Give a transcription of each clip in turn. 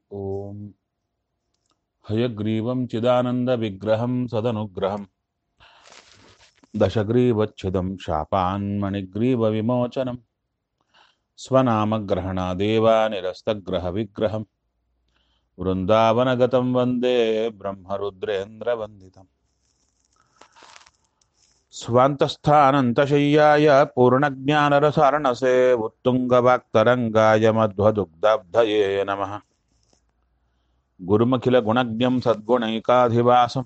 ॐ हयग्रीवं चिदानन्दविग्रहं सदनुग्रहं दशग्रीवच्छिदं शापान्मणिग्रीवविमोचनं स्वनामग्रहणादेव निरस्तग्रहविग्रहं वृन्दावनगतं वन्दे ब्रह्मरुद्रेन्द्रवन्दितम् स्वान्तस्थानन्तशय्याय पूर्णज्ञानरसारणसे उत्तुङ्गवाक्तरङ्गाय मध्वदुग्धब्धये नमः गुरुमखिलगुणज्ञं सद्गुणैकाधिवासं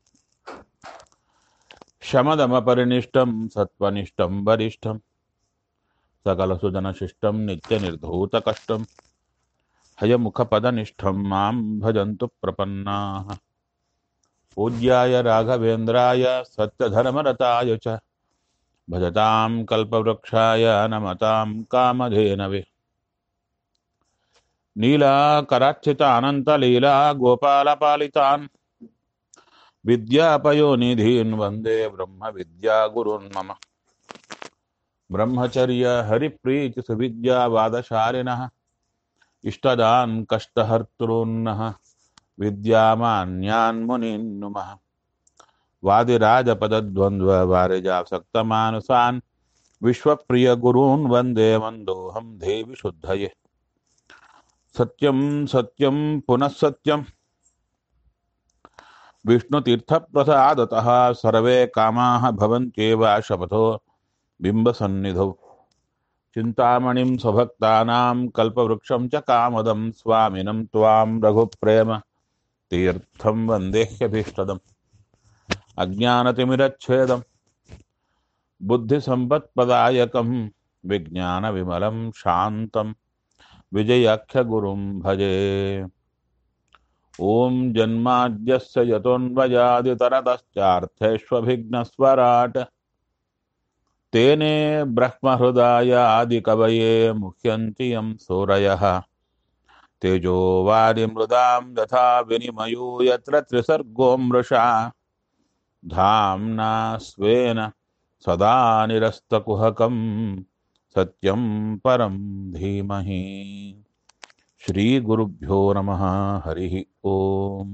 शमदमपरिनिष्टं सत्त्वनिष्ठं वरिष्ठं सकलसुजनशिष्टं नित्यनिर्धूतकष्टं हयमुखपदनिष्ठं मां भजन्तु प्रपन्नाः पूज्याय राघवेन्द्राय सत्यधर्मरताय च भजतां कल्पवृक्षाय नमतां कामधेनवे नीलाकरार्चितानन्तलीला गोपालपालितान् विद्यापयोनिधीन् वन्दे ब्रह्मविद्यागुरुन् मम ब्रह्मचर्य हरिप्रीतिसुविद्यावादशालिनः इष्टदान् कष्टहर्तॄन्नः विद्यामान्यान् नुमः वादिराजपदद्वन्द्ववारिजासक्तमानसान् विश्वप्रियगुरून् वन्दे मन्दोऽहं देवि शुद्धये सत्यं सत्यं पुनः सत्यं विष्णुतीर्थप्रसादतः सर्वे कामाः भवन्त्येव शपथो बिम्बसन्निधौ चिन्तामणिं स्वभक्तानां कल्पवृक्षं च कामदं स्वामिनं त्वां रघुप्रेम तीर्थं वन्देह्यभीष्टदम् अज्ञानतिमिरच्छेदं बुद्धिसम्पत्पदायकं विज्ञानविमलं शान्तं विजयाख्यगुरुं भजे ॐ जन्माद्यस्य यतोऽन्वयादितरतश्चार्थेष्वभिघ्नस्वराट् तेने ब्रह्महृदाय आदिकवये मुह्यन्ति यं सूरयः तेजो वारिमृदां यथा विनिमयो यत्र त्रिसर्गो मृषा धाम्ना स्वेन सदा निरस्तकुहकं सत्यं परं धीमहि श्रीगुरुभ्यो नमः हरिः ओम्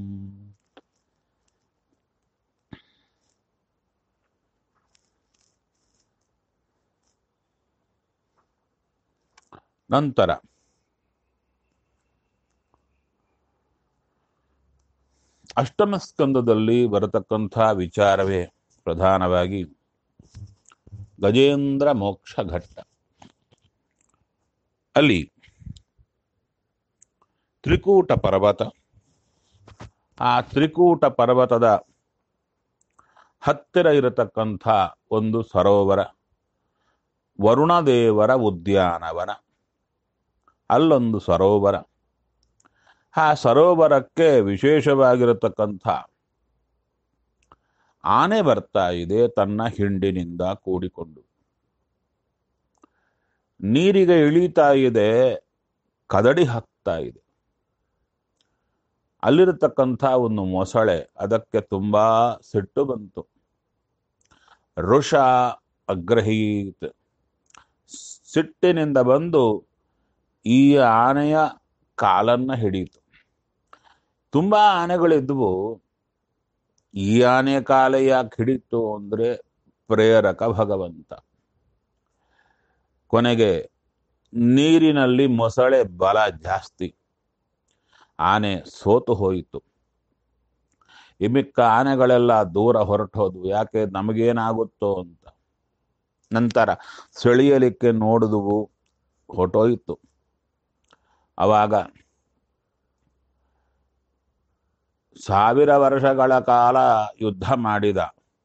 ನಂತರ ಅಷ್ಟಮ ಸ್ಕಂದದಲ್ಲಿ ಬರತಕ್ಕಂಥ ವಿಚಾರವೇ ಪ್ರಧಾನವಾಗಿ ಗಜೇಂದ್ರ ಮೋಕ್ಷ ಘಟ್ಟ ಅಲ್ಲಿ ತ್ರಿಕೂಟ ಪರ್ವತ ಆ ತ್ರಿಕೂಟ ಪರ್ವತದ ಹತ್ತಿರ ಇರತಕ್ಕಂಥ ಒಂದು ಸರೋವರ ವರುಣದೇವರ ಉದ್ಯಾನವನ ಅಲ್ಲೊಂದು ಸರೋವರ ಆ ಸರೋವರಕ್ಕೆ ವಿಶೇಷವಾಗಿರತಕ್ಕಂಥ ಆನೆ ಬರ್ತಾ ಇದೆ ತನ್ನ ಹಿಂಡಿನಿಂದ ಕೂಡಿಕೊಂಡು ನೀರಿಗೆ ಇಳೀತಾ ಇದೆ ಕದಡಿ ಹಾಕ್ತಾ ಇದೆ ಅಲ್ಲಿರತಕ್ಕಂಥ ಒಂದು ಮೊಸಳೆ ಅದಕ್ಕೆ ತುಂಬಾ ಸಿಟ್ಟು ಬಂತು ಋಷ ಅಗ್ರಹೀತ್ ಸಿಟ್ಟಿನಿಂದ ಬಂದು ಈ ಆನೆಯ ಕಾಲನ್ನ ಹಿಡಿಯಿತು ತುಂಬಾ ಆನೆಗಳಿದ್ವು ಈ ಆನೆ ಕಾಲ ಯಾಕೆ ಹಿಡಿತು ಅಂದ್ರೆ ಪ್ರೇರಕ ಭಗವಂತ ಕೊನೆಗೆ ನೀರಿನಲ್ಲಿ ಮೊಸಳೆ ಬಲ ಜಾಸ್ತಿ ಆನೆ ಸೋತು ಹೋಯಿತು ಈ ಮಿಕ್ಕ ಆನೆಗಳೆಲ್ಲ ದೂರ ಹೊರಟೋದು ಯಾಕೆ ನಮಗೇನಾಗುತ್ತೋ ಅಂತ ನಂತರ ಸೆಳೆಯಲಿಕ್ಕೆ ನೋಡಿದುವು ಹೊಟ್ಟೋಯಿತು ಅವಾಗ ಸಾವಿರ ವರ್ಷಗಳ ಕಾಲ ಯುದ್ಧ ಮಾಡಿದ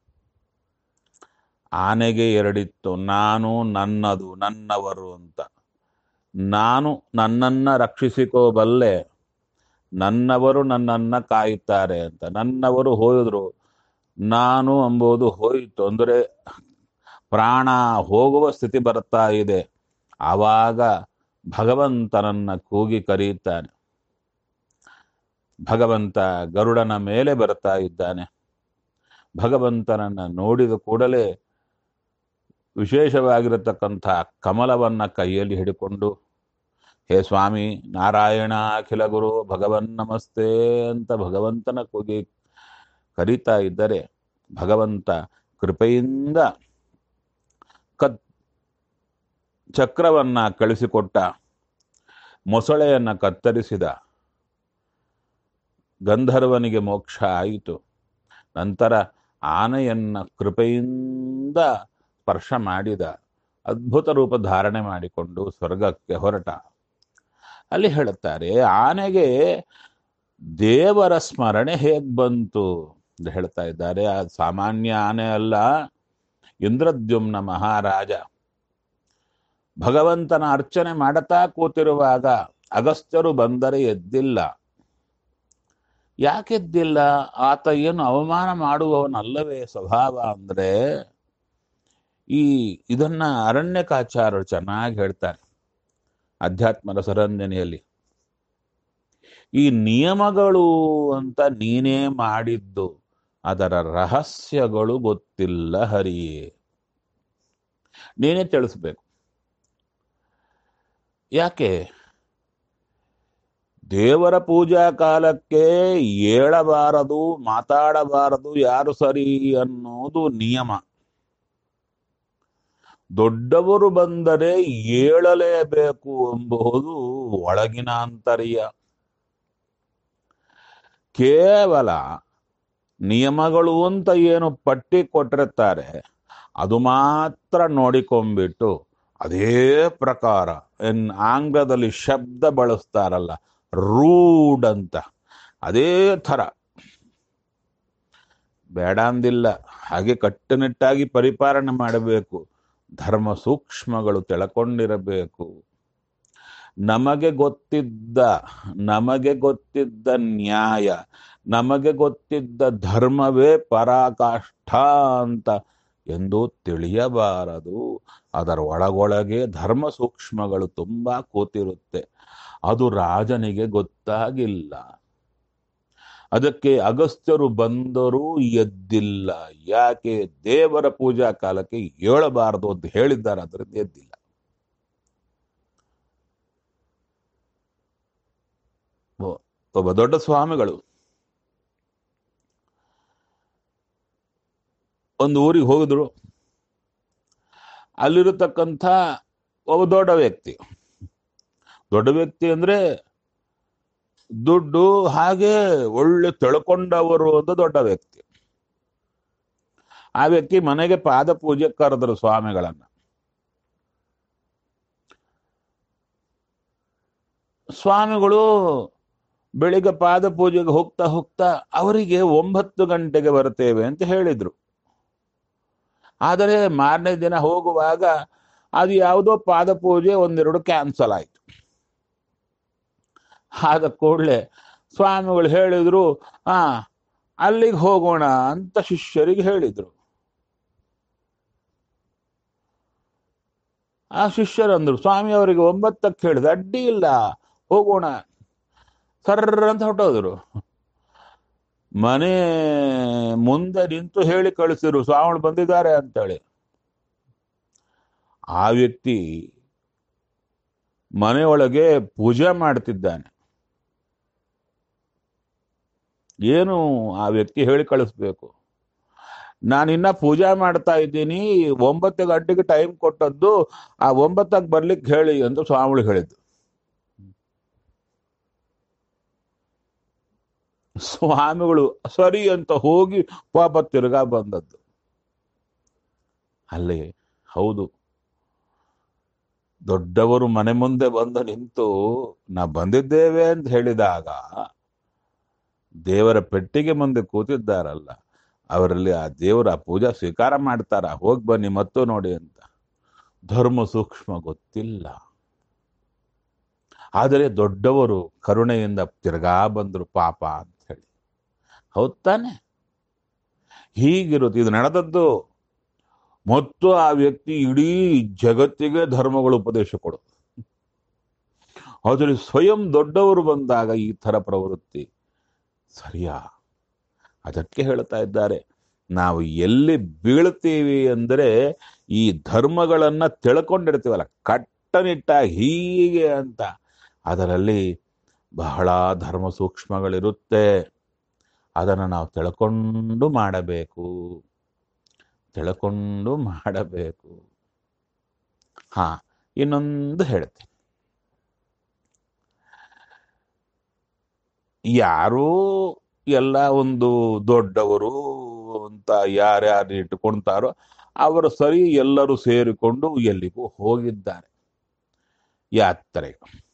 ಆನೆಗೆ ಎರಡಿತ್ತು ನಾನು ನನ್ನದು ನನ್ನವರು ಅಂತ ನಾನು ನನ್ನನ್ನ ರಕ್ಷಿಸಿಕೋಬಲ್ಲೆ ನನ್ನವರು ನನ್ನನ್ನ ಕಾಯುತ್ತಾರೆ ಅಂತ ನನ್ನವರು ಹೋಯಿದ್ರು ನಾನು ಎಂಬುದು ಹೋಯಿತು ಅಂದರೆ ಪ್ರಾಣ ಹೋಗುವ ಸ್ಥಿತಿ ಬರ್ತಾ ಇದೆ ಆವಾಗ ಭಗವಂತನನ್ನ ಕೂಗಿ ಕರೆಯುತ್ತಾನೆ ಭಗವಂತ ಗರುಡನ ಮೇಲೆ ಬರ್ತಾ ಇದ್ದಾನೆ ಭಗವಂತನನ್ನ ನೋಡಿದ ಕೂಡಲೇ ವಿಶೇಷವಾಗಿರತಕ್ಕಂಥ ಕಮಲವನ್ನ ಕೈಯಲ್ಲಿ ಹಿಡಿಕೊಂಡು ಹೇ ಸ್ವಾಮಿ ನಾರಾಯಣ ಅಖಿಲ ಗುರು ಭಗವನ್ ನಮಸ್ತೆ ಅಂತ ಭಗವಂತನ ಕೂಗಿ ಕರೀತಾ ಇದ್ದರೆ ಭಗವಂತ ಕೃಪೆಯಿಂದ ಕತ್ ಚಕ್ರವನ್ನ ಕಳಿಸಿಕೊಟ್ಟ ಮೊಸಳೆಯನ್ನ ಕತ್ತರಿಸಿದ ಗಂಧರ್ವನಿಗೆ ಮೋಕ್ಷ ಆಯಿತು ನಂತರ ಆನೆಯನ್ನ ಕೃಪೆಯಿಂದ ಸ್ಪರ್ಶ ಮಾಡಿದ ಅದ್ಭುತ ರೂಪ ಧಾರಣೆ ಮಾಡಿಕೊಂಡು ಸ್ವರ್ಗಕ್ಕೆ ಹೊರಟ ಅಲ್ಲಿ ಹೇಳುತ್ತಾರೆ ಆನೆಗೆ ದೇವರ ಸ್ಮರಣೆ ಹೇಗ್ ಬಂತು ಅಂತ ಹೇಳ್ತಾ ಇದ್ದಾರೆ ಆ ಸಾಮಾನ್ಯ ಆನೆ ಅಲ್ಲ ಇಂದ್ರದ್ಯುಮ್ನ ಮಹಾರಾಜ ಭಗವಂತನ ಅರ್ಚನೆ ಮಾಡುತ್ತಾ ಕೂತಿರುವಾಗ ಅಗಸ್ತ್ಯರು ಬಂದರೆ ಎದ್ದಿಲ್ಲ ಯಾಕೆದ್ದಿಲ್ಲ ಆತ ಏನು ಅವಮಾನ ಮಾಡುವವನಲ್ಲವೇ ಸ್ವಭಾವ ಅಂದ್ರೆ ಈ ಇದನ್ನ ಅರಣ್ಯಕಾಚಾರ್ಯರು ಚೆನ್ನಾಗಿ ಹೇಳ್ತಾರೆ ಅಧ್ಯಾತ್ಮದ ಸರಂಜನೆಯಲ್ಲಿ ಈ ನಿಯಮಗಳು ಅಂತ ನೀನೇ ಮಾಡಿದ್ದು ಅದರ ರಹಸ್ಯಗಳು ಗೊತ್ತಿಲ್ಲ ಹರಿಯೇ ನೀನೇ ತಿಳಿಸ್ಬೇಕು ಯಾಕೆ ದೇವರ ಪೂಜಾ ಕಾಲಕ್ಕೆ ಏಳಬಾರದು ಮಾತಾಡಬಾರದು ಯಾರು ಸರಿ ಅನ್ನೋದು ನಿಯಮ ದೊಡ್ಡವರು ಬಂದರೆ ಏಳಲೇಬೇಕು ಎಂಬುದು ಒಳಗಿನ ಅಂತರ್ಯ ಕೇವಲ ನಿಯಮಗಳು ಅಂತ ಏನು ಪಟ್ಟಿ ಕೊಟ್ಟಿರ್ತಾರೆ ಅದು ಮಾತ್ರ ನೋಡಿಕೊಂಡ್ಬಿಟ್ಟು ಅದೇ ಪ್ರಕಾರ ಇನ್ ಆಂಗ್ಲದಲ್ಲಿ ಶಬ್ದ ಬಳಸ್ತಾರಲ್ಲ ರೂಡ್ ಅಂತ ಅದೇ ಥರ ಬೇಡ ಅಂದಿಲ್ಲ ಹಾಗೆ ಕಟ್ಟುನಿಟ್ಟಾಗಿ ಪರಿಪಾಲನೆ ಮಾಡಬೇಕು ಧರ್ಮ ಸೂಕ್ಷ್ಮಗಳು ತಿಳ್ಕೊಂಡಿರಬೇಕು ನಮಗೆ ಗೊತ್ತಿದ್ದ ನಮಗೆ ಗೊತ್ತಿದ್ದ ನ್ಯಾಯ ನಮಗೆ ಗೊತ್ತಿದ್ದ ಧರ್ಮವೇ ಪರಾಕಾಷ್ಠ ಅಂತ ಎಂದು ತಿಳಿಯಬಾರದು ಅದರ ಒಳಗೊಳಗೆ ಧರ್ಮ ಸೂಕ್ಷ್ಮಗಳು ತುಂಬಾ ಕೂತಿರುತ್ತೆ ಅದು ರಾಜನಿಗೆ ಗೊತ್ತಾಗಿಲ್ಲ ಅದಕ್ಕೆ ಅಗಸ್ತ್ಯರು ಬಂದರೂ ಎದ್ದಿಲ್ಲ ಯಾಕೆ ದೇವರ ಪೂಜಾ ಕಾಲಕ್ಕೆ ಏಳಬಾರದು ಅಂತ ಹೇಳಿದ್ದಾರೆ ಅದರಿಂದ ಎದ್ದಿಲ್ಲ ಒ- ಒಬ್ಬ ದೊಡ್ಡ ಸ್ವಾಮಿಗಳು ಒಂದು ಊರಿಗೆ ಹೋಗಿದ್ರು ಅಲ್ಲಿರತಕ್ಕಂಥ ಒಬ್ಬ ದೊಡ್ಡ ವ್ಯಕ್ತಿ ದೊಡ್ಡ ವ್ಯಕ್ತಿ ಅಂದ್ರೆ ದುಡ್ಡು ಹಾಗೆ ಒಳ್ಳೆ ತಿಳ್ಕೊಂಡವರು ಅಂತ ದೊಡ್ಡ ವ್ಯಕ್ತಿ ಆ ವ್ಯಕ್ತಿ ಮನೆಗೆ ಪಾದ ಪೂಜೆ ಕರೆದ್ರು ಸ್ವಾಮಿಗಳನ್ನ ಸ್ವಾಮಿಗಳು ಬೆಳಿಗ್ಗೆ ಪಾದ ಪೂಜೆಗೆ ಹೋಗ್ತಾ ಹೋಗ್ತಾ ಅವರಿಗೆ ಒಂಬತ್ತು ಗಂಟೆಗೆ ಬರ್ತೇವೆ ಅಂತ ಹೇಳಿದ್ರು ಆದರೆ ಮಾರನೇ ದಿನ ಹೋಗುವಾಗ ಅದು ಯಾವುದೋ ಪಾದ ಪೂಜೆ ಒಂದೆರಡು ಕ್ಯಾನ್ಸಲ್ ಆಯ್ತು ಆದ ಕೂಡಲೇ ಸ್ವಾಮಿಗಳು ಹೇಳಿದ್ರು ಆ ಅಲ್ಲಿಗೆ ಹೋಗೋಣ ಅಂತ ಶಿಷ್ಯರಿಗೆ ಹೇಳಿದ್ರು ಆ ಶಿಷ್ಯರಂದ್ರು ಸ್ವಾಮಿ ಅವರಿಗೆ ಒಂಬತ್ತಕ್ಕೆ ಹೇಳಿದ ಅಡ್ಡಿ ಇಲ್ಲ ಹೋಗೋಣ ಸರ್ರ ಅಂತ ಹೊಟ್ಟೋದ್ರು ಮನೆ ಮುಂದೆ ನಿಂತು ಹೇಳಿ ಕಳಿಸಿರು ಸ್ವಾಮಿಗಳು ಬಂದಿದ್ದಾರೆ ಅಂತೇಳಿ ಆ ವ್ಯಕ್ತಿ ಮನೆಯೊಳಗೆ ಪೂಜೆ ಮಾಡ್ತಿದ್ದಾನೆ ಏನು ಆ ವ್ಯಕ್ತಿ ಹೇಳಿ ಕಳಿಸ್ಬೇಕು ನಾನಿನ್ನ ಪೂಜೆ ಮಾಡ್ತಾ ಇದ್ದೀನಿ ಒಂಬತ್ತು ಗಂಟೆಗೆ ಟೈಮ್ ಕೊಟ್ಟದ್ದು ಆ ಒಂಬತ್ತಕ್ಕೆ ಬರ್ಲಿಕ್ಕೆ ಹೇಳಿ ಅಂತ ಸ್ವಾಮಿಗಳು ಹೇಳಿದ್ದು ಸ್ವಾಮಿಗಳು ಸರಿ ಅಂತ ಹೋಗಿ ಪಾಪ ತಿರ್ಗಾ ಬಂದದ್ದು ಅಲ್ಲಿ ಹೌದು ದೊಡ್ಡವರು ಮನೆ ಮುಂದೆ ಬಂದು ನಿಂತು ನಾ ಬಂದಿದ್ದೇವೆ ಅಂತ ಹೇಳಿದಾಗ ದೇವರ ಪೆಟ್ಟಿಗೆ ಮುಂದೆ ಕೂತಿದ್ದಾರಲ್ಲ ಅವರಲ್ಲಿ ಆ ದೇವರ ಪೂಜಾ ಸ್ವೀಕಾರ ಮಾಡ್ತಾರ ಹೋಗಿ ಬನ್ನಿ ಮತ್ತು ನೋಡಿ ಅಂತ ಧರ್ಮ ಸೂಕ್ಷ್ಮ ಗೊತ್ತಿಲ್ಲ ಆದರೆ ದೊಡ್ಡವರು ಕರುಣೆಯಿಂದ ತಿರ್ಗಾ ಬಂದರು ಪಾಪ ಅಂತ ಹೇಳಿ ಹೌದ್ ತಾನೆ ಹೀಗಿರುತ್ತೆ ಇದು ನಡೆದದ್ದು ಮತ್ತು ಆ ವ್ಯಕ್ತಿ ಇಡೀ ಜಗತ್ತಿಗೆ ಧರ್ಮಗಳು ಉಪದೇಶ ಕೊಡೋದು ಆದರೆ ಸ್ವಯಂ ದೊಡ್ಡವರು ಬಂದಾಗ ಈ ಥರ ಪ್ರವೃತ್ತಿ ಸರಿಯಾ ಅದಕ್ಕೆ ಹೇಳ್ತಾ ಇದ್ದಾರೆ ನಾವು ಎಲ್ಲಿ ಬೀಳ್ತೀವಿ ಅಂದರೆ ಈ ಧರ್ಮಗಳನ್ನ ತಿಳ್ಕೊಂಡಿರ್ತೀವಲ್ಲ ಕಟ್ಟನಿಟ್ಟ ಹೀಗೆ ಅಂತ ಅದರಲ್ಲಿ ಬಹಳ ಧರ್ಮ ಸೂಕ್ಷ್ಮಗಳಿರುತ್ತೆ ಅದನ್ನು ನಾವು ತಿಳ್ಕೊಂಡು ಮಾಡಬೇಕು ತಿಳ್ಕೊಂಡು ಮಾಡಬೇಕು ಹಾ ಇನ್ನೊಂದು ಹೇಳ್ತೀನಿ ಯಾರೂ ಎಲ್ಲ ಒಂದು ದೊಡ್ಡವರು ಅಂತ ಯಾರ್ಯಾರು ಇಟ್ಕೊಳ್ತಾರೋ ಅವರು ಸರಿ ಎಲ್ಲರೂ ಸೇರಿಕೊಂಡು ಎಲ್ಲಿಗೂ ಹೋಗಿದ್ದಾರೆ ಯಾತ್ರೆ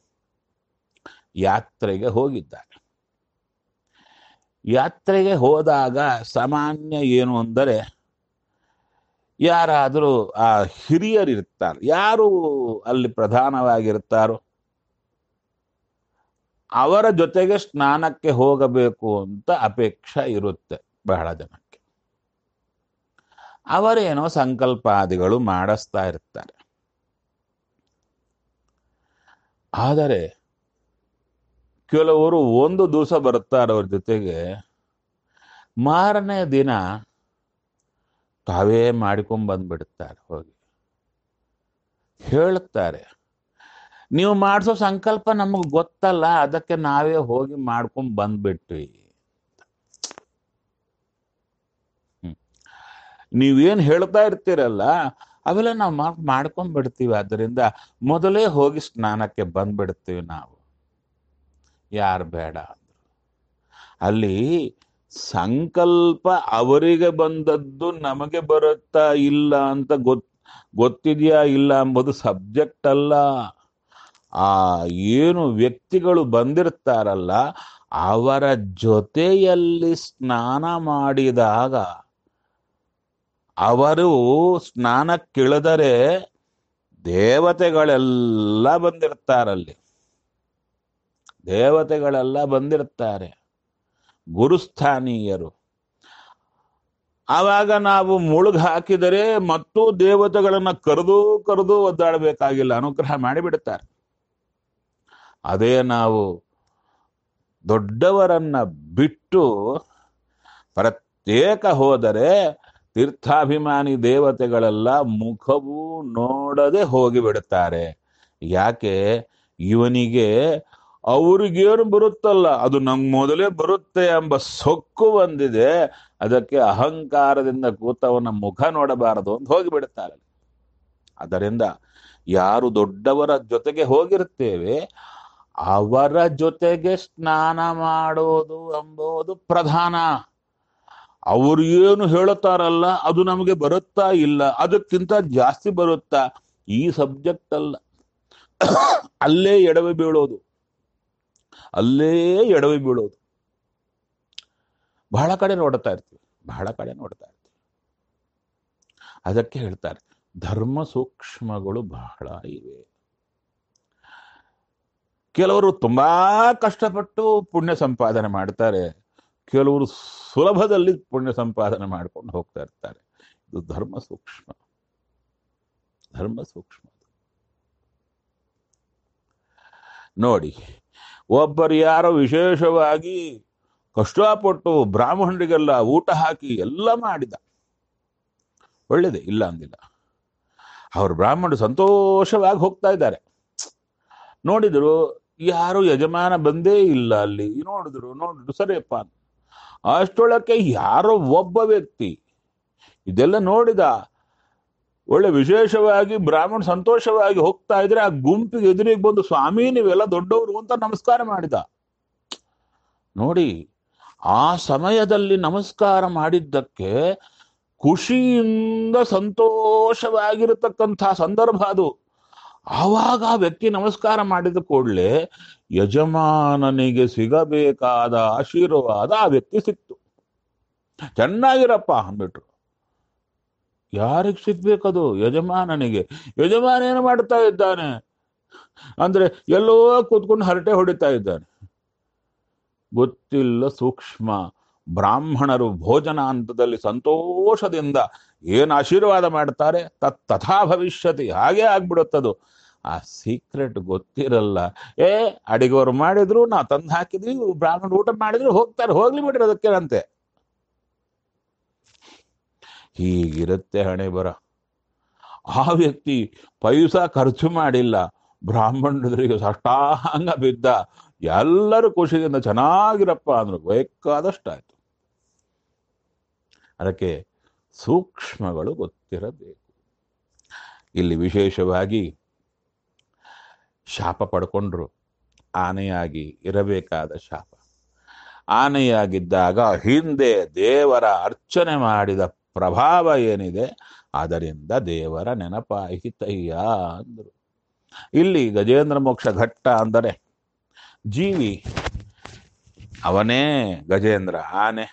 ಯಾತ್ರೆಗೆ ಹೋಗಿದ್ದಾರೆ ಯಾತ್ರೆಗೆ ಹೋದಾಗ ಸಾಮಾನ್ಯ ಏನು ಅಂದರೆ ಯಾರಾದರೂ ಆ ಹಿರಿಯರಿರ್ತಾರೆ ಯಾರು ಅಲ್ಲಿ ಪ್ರಧಾನವಾಗಿರ್ತಾರೋ ಅವರ ಜೊತೆಗೆ ಸ್ನಾನಕ್ಕೆ ಹೋಗಬೇಕು ಅಂತ ಅಪೇಕ್ಷೆ ಇರುತ್ತೆ ಬಹಳ ಜನಕ್ಕೆ ಅವರೇನೋ ಸಂಕಲ್ಪಾದಿಗಳು ಮಾಡಿಸ್ತಾ ಇರ್ತಾರೆ ಆದರೆ ಕೆಲವರು ಒಂದು ದಿವಸ ಬರ್ತಾರೆ ಅವ್ರ ಜೊತೆಗೆ ಮಾರನೇ ದಿನ ತಾವೇ ಮಾಡಿಕೊಂಡ್ ಬಂದ್ಬಿಡ್ತಾರೆ ಹೋಗಿ ಹೇಳುತ್ತಾರೆ ನೀವು ಮಾಡಿಸೋ ಸಂಕಲ್ಪ ನಮಗೆ ಗೊತ್ತಲ್ಲ ಅದಕ್ಕೆ ನಾವೇ ಹೋಗಿ ಮಾಡ್ಕೊಂಡ್ ಬಂದ್ಬಿಟ್ವಿ ಹ್ಮ್. ನೀವೇನ್ ಹೇಳ್ತಾ ಇರ್ತೀರಲ್ಲ ಅವೆಲ್ಲ ನಾವು ಮಾಡ್ ಮಾಡ್ಕೊಂಡ್ ಬಿಡ್ತೀವಿ ಅದರಿಂದ ಮೊದಲೇ ಹೋಗಿ ಸ್ನಾನಕ್ಕೆ ಬಂದ್ಬಿಡ್ತೀವಿ ನಾವು ಯಾರು ಬೇಡ ಅಂದ್ರು ಅಲ್ಲಿ ಸಂಕಲ್ಪ ಅವರಿಗೆ ಬಂದದ್ದು ನಮಗೆ ಬರುತ್ತಾ ಇಲ್ಲ ಅಂತ ಗೊತ್ ಗೊತ್ತಿದೆಯಾ ಇಲ್ಲ ಎಂಬುದು ಸಬ್ಜೆಕ್ಟ್ ಅಲ್ಲ ಆ ಏನು ವ್ಯಕ್ತಿಗಳು ಬಂದಿರ್ತಾರಲ್ಲ ಅವರ ಜೊತೆಯಲ್ಲಿ ಸ್ನಾನ ಮಾಡಿದಾಗ ಅವರು ಸ್ನಾನಕ್ಕಿಳಿದರೆ ದೇವತೆಗಳೆಲ್ಲ ಬಂದಿರ್ತಾರಲ್ಲಿ ದೇವತೆಗಳೆಲ್ಲ ಬಂದಿರ್ತಾರೆ ಗುರುಸ್ಥಾನೀಯರು ಆವಾಗ ನಾವು ಮುಳುಗ್ ಹಾಕಿದರೆ ಮತ್ತೂ ದೇವತೆಗಳನ್ನ ಕರೆದು ಕರೆದು ಒದ್ದಾಡಬೇಕಾಗಿಲ್ಲ ಅನುಗ್ರಹ ಮಾಡಿಬಿಡ್ತಾರೆ ಅದೇ ನಾವು ದೊಡ್ಡವರನ್ನ ಬಿಟ್ಟು ಪ್ರತ್ಯೇಕ ಹೋದರೆ ತೀರ್ಥಾಭಿಮಾನಿ ದೇವತೆಗಳೆಲ್ಲ ಮುಖವೂ ನೋಡದೆ ಹೋಗಿಬಿಡುತ್ತಾರೆ ಯಾಕೆ ಇವನಿಗೆ ಅವ್ರಿಗೇನು ಬರುತ್ತಲ್ಲ ಅದು ನಂಗೆ ಮೊದಲೇ ಬರುತ್ತೆ ಎಂಬ ಸೊಕ್ಕು ಬಂದಿದೆ ಅದಕ್ಕೆ ಅಹಂಕಾರದಿಂದ ಕೂತವನ ಮುಖ ನೋಡಬಾರದು ಅಂತ ಹೋಗಿಬಿಡುತ್ತಾರೆ ಅದರಿಂದ ಯಾರು ದೊಡ್ಡವರ ಜೊತೆಗೆ ಹೋಗಿರ್ತೇವೆ ಅವರ ಜೊತೆಗೆ ಸ್ನಾನ ಮಾಡೋದು ಎಂಬುದು ಪ್ರಧಾನ ಅವರು ಏನು ಹೇಳುತ್ತಾರಲ್ಲ ಅದು ನಮಗೆ ಬರುತ್ತಾ ಇಲ್ಲ ಅದಕ್ಕಿಂತ ಜಾಸ್ತಿ ಬರುತ್ತಾ ಈ ಸಬ್ಜೆಕ್ಟ್ ಅಲ್ಲ ಅಲ್ಲೇ ಎಡವಿ ಬೀಳೋದು ಅಲ್ಲೇ ಎಡವಿ ಬೀಳೋದು ಬಹಳ ಕಡೆ ನೋಡ್ತಾ ಇರ್ತೀವಿ ಬಹಳ ಕಡೆ ನೋಡ್ತಾ ಇರ್ತೀವಿ ಅದಕ್ಕೆ ಹೇಳ್ತಾರೆ ಧರ್ಮ ಸೂಕ್ಷ್ಮಗಳು ಬಹಳ ಇವೆ ಕೆಲವರು ತುಂಬಾ ಕಷ್ಟಪಟ್ಟು ಪುಣ್ಯ ಸಂಪಾದನೆ ಮಾಡ್ತಾರೆ ಕೆಲವರು ಸುಲಭದಲ್ಲಿ ಪುಣ್ಯ ಸಂಪಾದನೆ ಮಾಡ್ಕೊಂಡು ಹೋಗ್ತಾ ಇರ್ತಾರೆ ಇದು ಧರ್ಮ ಸೂಕ್ಷ್ಮ ಧರ್ಮ ಸೂಕ್ಷ್ಮ ನೋಡಿ ಒಬ್ಬರು ಯಾರೋ ವಿಶೇಷವಾಗಿ ಕಷ್ಟಪಟ್ಟು ಬ್ರಾಹ್ಮಣರಿಗೆಲ್ಲ ಊಟ ಹಾಕಿ ಎಲ್ಲ ಮಾಡಿದ ಒಳ್ಳೇದೆ ಇಲ್ಲ ಅಂದಿಲ್ಲ ಅವರು ಬ್ರಾಹ್ಮಣರು ಸಂತೋಷವಾಗಿ ಹೋಗ್ತಾ ಇದ್ದಾರೆ ನೋಡಿದ್ರು ಯಾರು ಯಜಮಾನ ಬಂದೇ ಇಲ್ಲ ಅಲ್ಲಿ ನೋಡಿದ್ರು ನೋಡಿದ್ರು ಸರಿಯಪ್ಪ ಅಂತ. ಅಷ್ಟೊಳಕ್ಕೆ ಯಾರೋ ಒಬ್ಬ ವ್ಯಕ್ತಿ ಇದೆಲ್ಲ ನೋಡಿದ ಒಳ್ಳೆ ವಿಶೇಷವಾಗಿ ಬ್ರಾಹ್ಮಣ ಸಂತೋಷವಾಗಿ ಹೋಗ್ತಾ ಇದ್ರೆ ಆ ಗುಂಪಿಗೆ ಎದುರಿಗೆ ಬಂದು ಸ್ವಾಮಿ ನೀವೆಲ್ಲ ದೊಡ್ಡವರು ಅಂತ ನಮಸ್ಕಾರ ಮಾಡಿದ ನೋಡಿ ಆ ಸಮಯದಲ್ಲಿ ನಮಸ್ಕಾರ ಮಾಡಿದ್ದಕ್ಕೆ ಖುಷಿಯಿಂದ ಸಂತೋಷವಾಗಿರತಕ್ಕಂಥ ಸಂದರ್ಭ ಅದು ಆವಾಗ ಆ ವ್ಯಕ್ತಿ ನಮಸ್ಕಾರ ಮಾಡಿದ ಕೂಡಲೇ ಯಜಮಾನನಿಗೆ ಸಿಗಬೇಕಾದ ಆಶೀರ್ವಾದ ಆ ವ್ಯಕ್ತಿ ಸಿಕ್ತು ಚೆನ್ನಾಗಿರಪ್ಪ ಅಂದ್ಬಿಟ್ರು ಯಾರಿಗೆ ಸಿಗ್ಬೇಕದು ಯಜಮಾನನಿಗೆ ಯಜಮಾನ ಏನು ಮಾಡ್ತಾ ಇದ್ದಾನೆ ಅಂದ್ರೆ ಎಲ್ಲೋ ಕೂತ್ಕೊಂಡು ಹರಟೆ ಹೊಡಿತಾ ಇದ್ದಾನೆ ಗೊತ್ತಿಲ್ಲ ಸೂಕ್ಷ್ಮ ಬ್ರಾಹ್ಮಣರು ಭೋಜನ ಹಂತದಲ್ಲಿ ಸಂತೋಷದಿಂದ ಏನು ಆಶೀರ್ವಾದ ಮಾಡ್ತಾರೆ ತತ್ ತಥಾ ಭವಿಷ್ಯತಿ ಹಾಗೆ ಆಗ್ಬಿಡುತ್ತದು ಆ ಸೀಕ್ರೆಟ್ ಗೊತ್ತಿರಲ್ಲ ಏ ಅಡಿಗೆವ್ರು ಮಾಡಿದ್ರು ನಾ ತಂದು ಹಾಕಿದ್ವಿ ಬ್ರಾಹ್ಮಣ ಊಟ ಮಾಡಿದ್ರು ಹೋಗ್ತಾರೆ ಹೋಗ್ಲಿ ಬಿಡ್ರಿ ಅದಕ್ಕೇನಂತೆ ಹೀಗಿರುತ್ತೆ ಹಣೆ ಬರ ಆ ವ್ಯಕ್ತಿ ಪೈಸಾ ಖರ್ಚು ಮಾಡಿಲ್ಲ ಬ್ರಾಹ್ಮಣರಿಗೆ ಸಾಷ್ಟಾಂಗ ಬಿದ್ದ ಎಲ್ಲರೂ ಖುಷಿಯಿಂದ ಚೆನ್ನಾಗಿರಪ್ಪ ಅಂದ್ರು ಬೇಕಾದಷ್ಟಾಯ್ತು ಅದಕ್ಕೆ ಸೂಕ್ಷ್ಮಗಳು ಗೊತ್ತಿರಬೇಕು ಇಲ್ಲಿ ವಿಶೇಷವಾಗಿ ಶಾಪ ಪಡ್ಕೊಂಡ್ರು ಆನೆಯಾಗಿ ಇರಬೇಕಾದ ಶಾಪ ಆನೆಯಾಗಿದ್ದಾಗ ಹಿಂದೆ ದೇವರ ಅರ್ಚನೆ ಮಾಡಿದ ಪ್ರಭಾವ ಏನಿದೆ ಅದರಿಂದ ದೇವರ ನೆನಪಾಯಿತಯ್ಯ ಅಂದರು ಇಲ್ಲಿ ಗಜೇಂದ್ರ ಮೋಕ್ಷ ಘಟ್ಟ ಅಂದರೆ ಜೀವಿ ಅವನೇ ಗಜೇಂದ್ರ ಆನೆ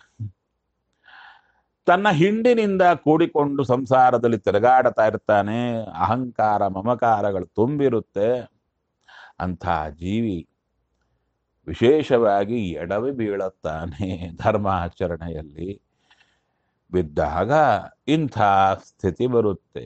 ತನ್ನ ಹಿಂಡಿನಿಂದ ಕೂಡಿಕೊಂಡು ಸಂಸಾರದಲ್ಲಿ ತಿರುಗಾಡ್ತಾ ಇರ್ತಾನೆ ಅಹಂಕಾರ ಮಮಕಾರಗಳು ತುಂಬಿರುತ್ತೆ ಅಂಥ ಜೀವಿ ವಿಶೇಷವಾಗಿ ಎಡವಿ ಬೀಳುತ್ತಾನೆ ಧರ್ಮಾಚರಣೆಯಲ್ಲಿ ಬಿದ್ದಾಗ ಇಂಥ ಸ್ಥಿತಿ ಬರುತ್ತೆ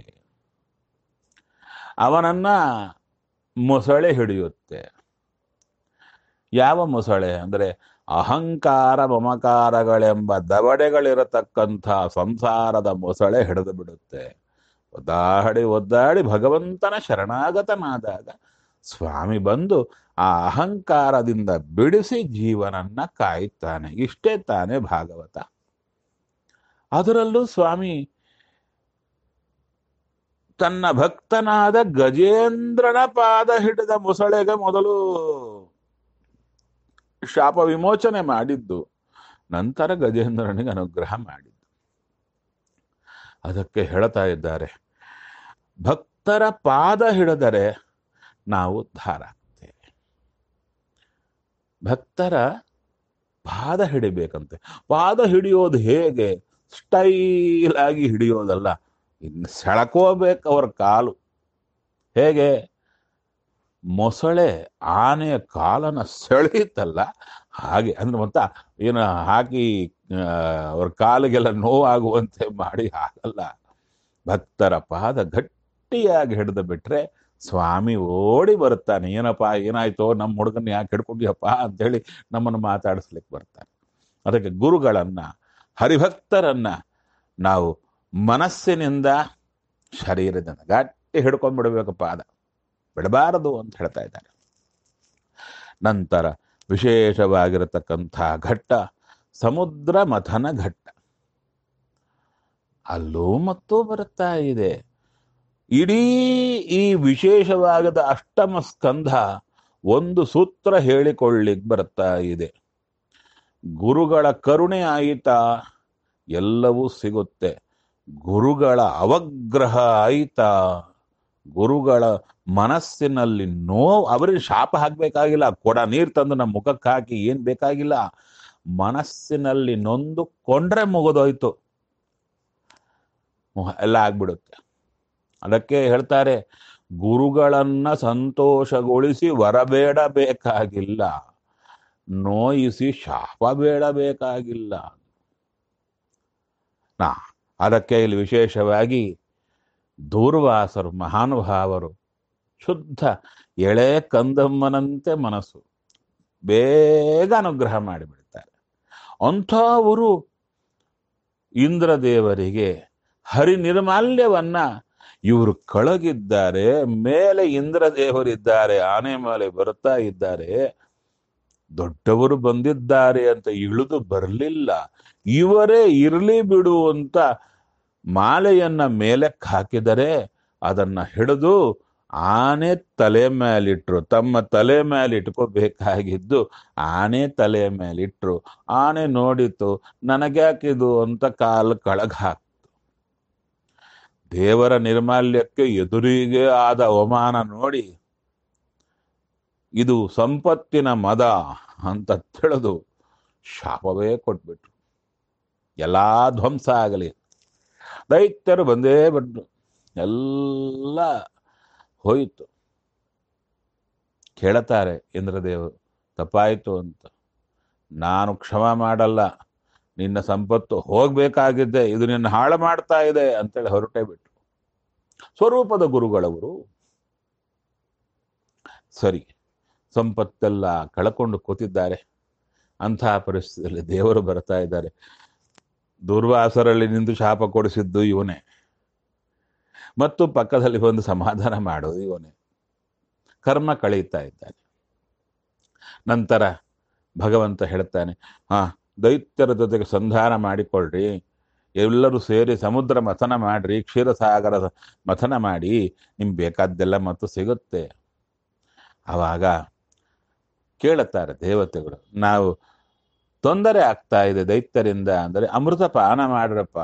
ಅವನನ್ನ ಮೊಸಳೆ ಹಿಡಿಯುತ್ತೆ ಯಾವ ಮೊಸಳೆ ಅಂದರೆ ಅಹಂಕಾರ ಮಮಕಾರಗಳೆಂಬ ದವಡೆಗಳಿರತಕ್ಕಂಥ ಸಂಸಾರದ ಮೊಸಳೆ ಹಿಡಿದು ಬಿಡುತ್ತೆ ಒದ್ದಾಡಿ ಒದ್ದಾಡಿ ಭಗವಂತನ ಶರಣಾಗತನಾದಾಗ ಸ್ವಾಮಿ ಬಂದು ಆ ಅಹಂಕಾರದಿಂದ ಬಿಡಿಸಿ ಜೀವನನ್ನ ಕಾಯುತ್ತಾನೆ ಇಷ್ಟೇ ತಾನೇ ಭಾಗವತ ಅದರಲ್ಲೂ ಸ್ವಾಮಿ ತನ್ನ ಭಕ್ತನಾದ ಗಜೇಂದ್ರನ ಪಾದ ಹಿಡಿದ ಮೊಸಳೆಗೆ ಮೊದಲು ಶಾಪ ವಿಮೋಚನೆ ಮಾಡಿದ್ದು ನಂತರ ಗಜೇಂದ್ರನಿಗೆ ಅನುಗ್ರಹ ಮಾಡಿದ್ದು ಅದಕ್ಕೆ ಹೇಳ್ತಾ ಇದ್ದಾರೆ ಭಕ್ತರ ಪಾದ ಹಿಡಿದರೆ ನಾವು ಉದ್ಧಾರ ಆಗ್ತೇವೆ ಭಕ್ತರ ಪಾದ ಹಿಡಿಬೇಕಂತೆ ಪಾದ ಹಿಡಿಯೋದು ಹೇಗೆ ಸ್ಟೈಲ್ ಆಗಿ ಹಿಡಿಯೋದಲ್ಲ ಇನ್ನು ಸೆಳ್ಕೋಬೇಕು ಅವ್ರ ಕಾಲು ಹೇಗೆ ಮೊಸಳೆ ಆನೆಯ ಕಾಲನ ಸೆಳೆಯುತ್ತಲ್ಲ ಹಾಗೆ ಅಂದ್ರೆ ಮತ್ತ ಏನು ಹಾಕಿ ಆ, ಅವ್ರ ಕಾಲಿಗೆಲ್ಲ ನೋವಾಗುವಂತೆ ಮಾಡಿ ಆಗಲ್ಲ ಭಕ್ತರ ಪಾದ ಗಟ್ಟಿಯಾಗಿ ಹಿಡಿದು ಬಿಟ್ರೆ ಸ್ವಾಮಿ ಓಡಿ ಬರುತ್ತಾನೆ ಏನಪ್ಪ ಏನಾಯ್ತೋ ನಮ್ಮ ಹುಡುಗನ ಯಾಕೆ ಹಿಡ್ಕೊಂಡಿಯಪ್ಪ ಅಂತೇಳಿ ನಮ್ಮನ್ನು ಮಾತಾಡಿಸ್ಲಿಕ್ಕೆ ಬರ್ತಾನೆ ಅದಕ್ಕೆ ಗುರುಗಳನ್ನ ಹರಿಭಕ್ತರನ್ನ ನಾವು ಮನಸ್ಸಿನಿಂದ ಶರೀರದಿಂದ ಗಟ್ಟಿ ಹಿಡ್ಕೊಂಡ್ಬಿಡ್ಬೇಕು ಪಾದ ಬಿಡಬಾರದು ಅಂತ ಹೇಳ್ತಾ ಇದ್ದಾರೆ ನಂತರ ವಿಶೇಷವಾಗಿರತಕ್ಕಂಥ ಘಟ್ಟ ಸಮುದ್ರ ಮಥನ ಘಟ್ಟ ಅಲ್ಲೂ ಮತ್ತು ಬರುತ್ತಾ ಇದೆ ಇಡೀ ಈ ವಿಶೇಷವಾದ ಅಷ್ಟಮ ಸ್ಕಂಧ ಒಂದು ಸೂತ್ರ ಹೇಳಿಕೊಳ್ಳಿಕ್ ಬರ್ತಾ ಇದೆ ಗುರುಗಳ ಕರುಣೆ ಆಯಿತಾ ಎಲ್ಲವೂ ಸಿಗುತ್ತೆ ಗುರುಗಳ ಅವಗ್ರಹ ಆಯಿತಾ ಗುರುಗಳ ಮನಸ್ಸಿನಲ್ಲಿ ನೋವು ಅವರಿಗೆ ಶಾಪ ಹಾಕ್ಬೇಕಾಗಿಲ್ಲ ಕೊಡ ನೀರು ತಂದು ನಮ್ಮ ಮುಖಕ್ಕೆ ಹಾಕಿ ಏನ್ ಬೇಕಾಗಿಲ್ಲ ಮನಸ್ಸಿನಲ್ಲಿ ನೊಂದುಕೊಂಡ್ರೆ ಮುಗಿದೋಯ್ತು ಮುಹ- ಎಲ್ಲ ಆಗ್ಬಿಡುತ್ತೆ ಅದಕ್ಕೆ ಹೇಳ್ತಾರೆ ಗುರುಗಳನ್ನ ಸಂತೋಷಗೊಳಿಸಿ ವರಬೇಡಬೇಕಾಗಿಲ್ಲ ನೋಯಿಸಿ ಶಾಪ ಬೇಡಬೇಕಾಗಿಲ್ಲ ನಾ ಅದಕ್ಕೆ ಇಲ್ಲಿ ವಿಶೇಷವಾಗಿ ದೂರ್ವಾಸರು ಮಹಾನುಭಾವರು ಶುದ್ಧ ಎಳೆ ಕಂದಮ್ಮನಂತೆ ಮನಸ್ಸು ಬೇಗ ಅನುಗ್ರಹ ಮಾಡಿಬಿಡ್ತಾರೆ ಅಂಥವರು ಇಂದ್ರದೇವರಿಗೆ ಹರಿ ನಿರ್ಮಾಲ್ಯವನ್ನ ಇವರು ಕಳಗಿದ್ದಾರೆ ಮೇಲೆ ಇಂದ್ರದೇವರಿದ್ದಾರೆ ಆನೆ ಮೇಲೆ ಬರುತ್ತಾ ಇದ್ದಾರೆ ದೊಡ್ಡವರು ಬಂದಿದ್ದಾರೆ ಅಂತ ಇಳಿದು ಬರಲಿಲ್ಲ ಇವರೇ ಇರ್ಲಿ ಬಿಡು ಅಂತ ಮಾಲೆಯನ್ನ ಮೇಲಕ್ಕೆ ಹಾಕಿದರೆ ಅದನ್ನ ಹಿಡಿದು ಆನೆ ತಲೆ ಮೇಲಿಟ್ರು ತಮ್ಮ ತಲೆ ಮೇಲೆ ಇಟ್ಕೋಬೇಕಾಗಿದ್ದು ಆನೆ ತಲೆ ಮೇಲಿಟ್ರು ಆನೆ ನೋಡಿತು ನನಗ್ಯಾಕಿದು ಅಂತ ಕಾಲು ಕಳಗ ಹಾಕ್ತು ದೇವರ ನಿರ್ಮಾಲ್ಯಕ್ಕೆ ಎದುರಿಗೆ ಆದ ಅವಮಾನ ನೋಡಿ ಇದು ಸಂಪತ್ತಿನ ಮದ ಅಂತ ತಿಳಿದು ಶಾಪವೇ ಕೊಟ್ಬಿಟ್ರು ಎಲ್ಲಾ ಧ್ವಂಸ ಆಗಲಿ ದೈತ್ಯರು ಬಂದೇ ಬಂದ್ರು ಎಲ್ಲ ಹೋಯಿತು ಕೇಳುತ್ತಾರೆ ಇಂದ್ರದೇವರು ತಪ್ಪಾಯಿತು ಅಂತ ನಾನು ಕ್ಷಮ ಮಾಡಲ್ಲ ನಿನ್ನ ಸಂಪತ್ತು ಹೋಗ್ಬೇಕಾಗಿದ್ದೆ ಇದು ನಿನ್ನ ಹಾಳು ಮಾಡ್ತಾ ಇದೆ ಅಂತೇಳಿ ಹೊರಟೇ ಬಿಟ್ರು ಸ್ವರೂಪದ ಗುರುಗಳವರು ಸರಿ ಸಂಪತ್ತೆಲ್ಲ ಕಳ್ಕೊಂಡು ಕೂತಿದ್ದಾರೆ ಅಂತಹ ಪರಿಸ್ಥಿತಿಯಲ್ಲಿ ದೇವರು ಬರ್ತಾ ಇದ್ದಾರೆ ದುರ್ವಾಸರಲ್ಲಿ ನಿಂತು ಶಾಪ ಕೊಡಿಸಿದ್ದು ಇವನೇ ಮತ್ತು ಪಕ್ಕದಲ್ಲಿ ಒಂದು ಸಮಾಧಾನ ಮಾಡೋದು ಇವನೇ ಕರ್ಮ ಕಳೀತಾ ಇದ್ದಾನೆ ನಂತರ ಭಗವಂತ ಹೇಳ್ತಾನೆ ಹಾ ದೈತ್ಯರ ಜೊತೆಗೆ ಸಂಧಾನ ಮಾಡಿಕೊಳ್ಳ್ರಿ ಎಲ್ಲರೂ ಸೇರಿ ಸಮುದ್ರ ಮಥನ ಮಾಡ್ರಿ ಕ್ಷೀರಸಾಗರ ಮಥನ ಮಾಡಿ ನಿಮ್ಗೆ ಬೇಕಾದ್ದೆಲ್ಲ ಮತ್ತು ಸಿಗುತ್ತೆ ಆವಾಗ ಕೇಳುತ್ತಾರೆ ದೇವತೆಗಳು ನಾವು ತೊಂದರೆ ಆಗ್ತಾ ಇದೆ ದೈತ್ಯರಿಂದ ಅಂದರೆ ಅಮೃತ ಪಾನ ಮಾಡ್ರಪ್ಪ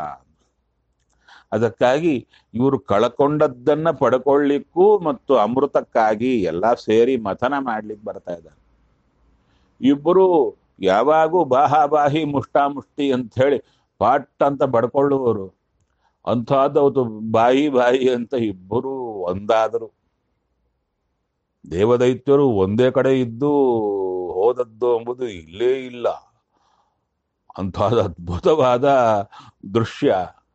ಅದಕ್ಕಾಗಿ ಇವರು ಕಳ್ಕೊಂಡದ್ದನ್ನ ಪಡ್ಕೊಳ್ಳಿಕ್ಕೂ ಮತ್ತು ಅಮೃತಕ್ಕಾಗಿ ಎಲ್ಲ ಸೇರಿ ಮಥನ ಮಾಡ್ಲಿಕ್ಕೆ ಬರ್ತಾ ಇದ್ದಾರೆ ಇಬ್ಬರು ಯಾವಾಗೂ ಬಾಹಾಬಾಹಿ ಮುಷ್ಟಾಮುಷ್ಟಿ ಅಂತ ಹೇಳಿ ಪಾಟ್ ಅಂತ ಬಡ್ಕೊಳ್ಳುವರು ಅಂಥದ್ದು ಬಾಯಿ ಬಾಯಿ ಅಂತ ಇಬ್ಬರು ಒಂದಾದರು ದೇವದೈತ್ಯರು ಒಂದೇ ಕಡೆ ಇದ್ದು ಹೋದದ್ದು ಎಂಬುದು ಇಲ್ಲೇ ಇಲ್ಲ ಅಂಥದ್ದು ಅದ್ಭುತವಾದ ದೃಶ್ಯ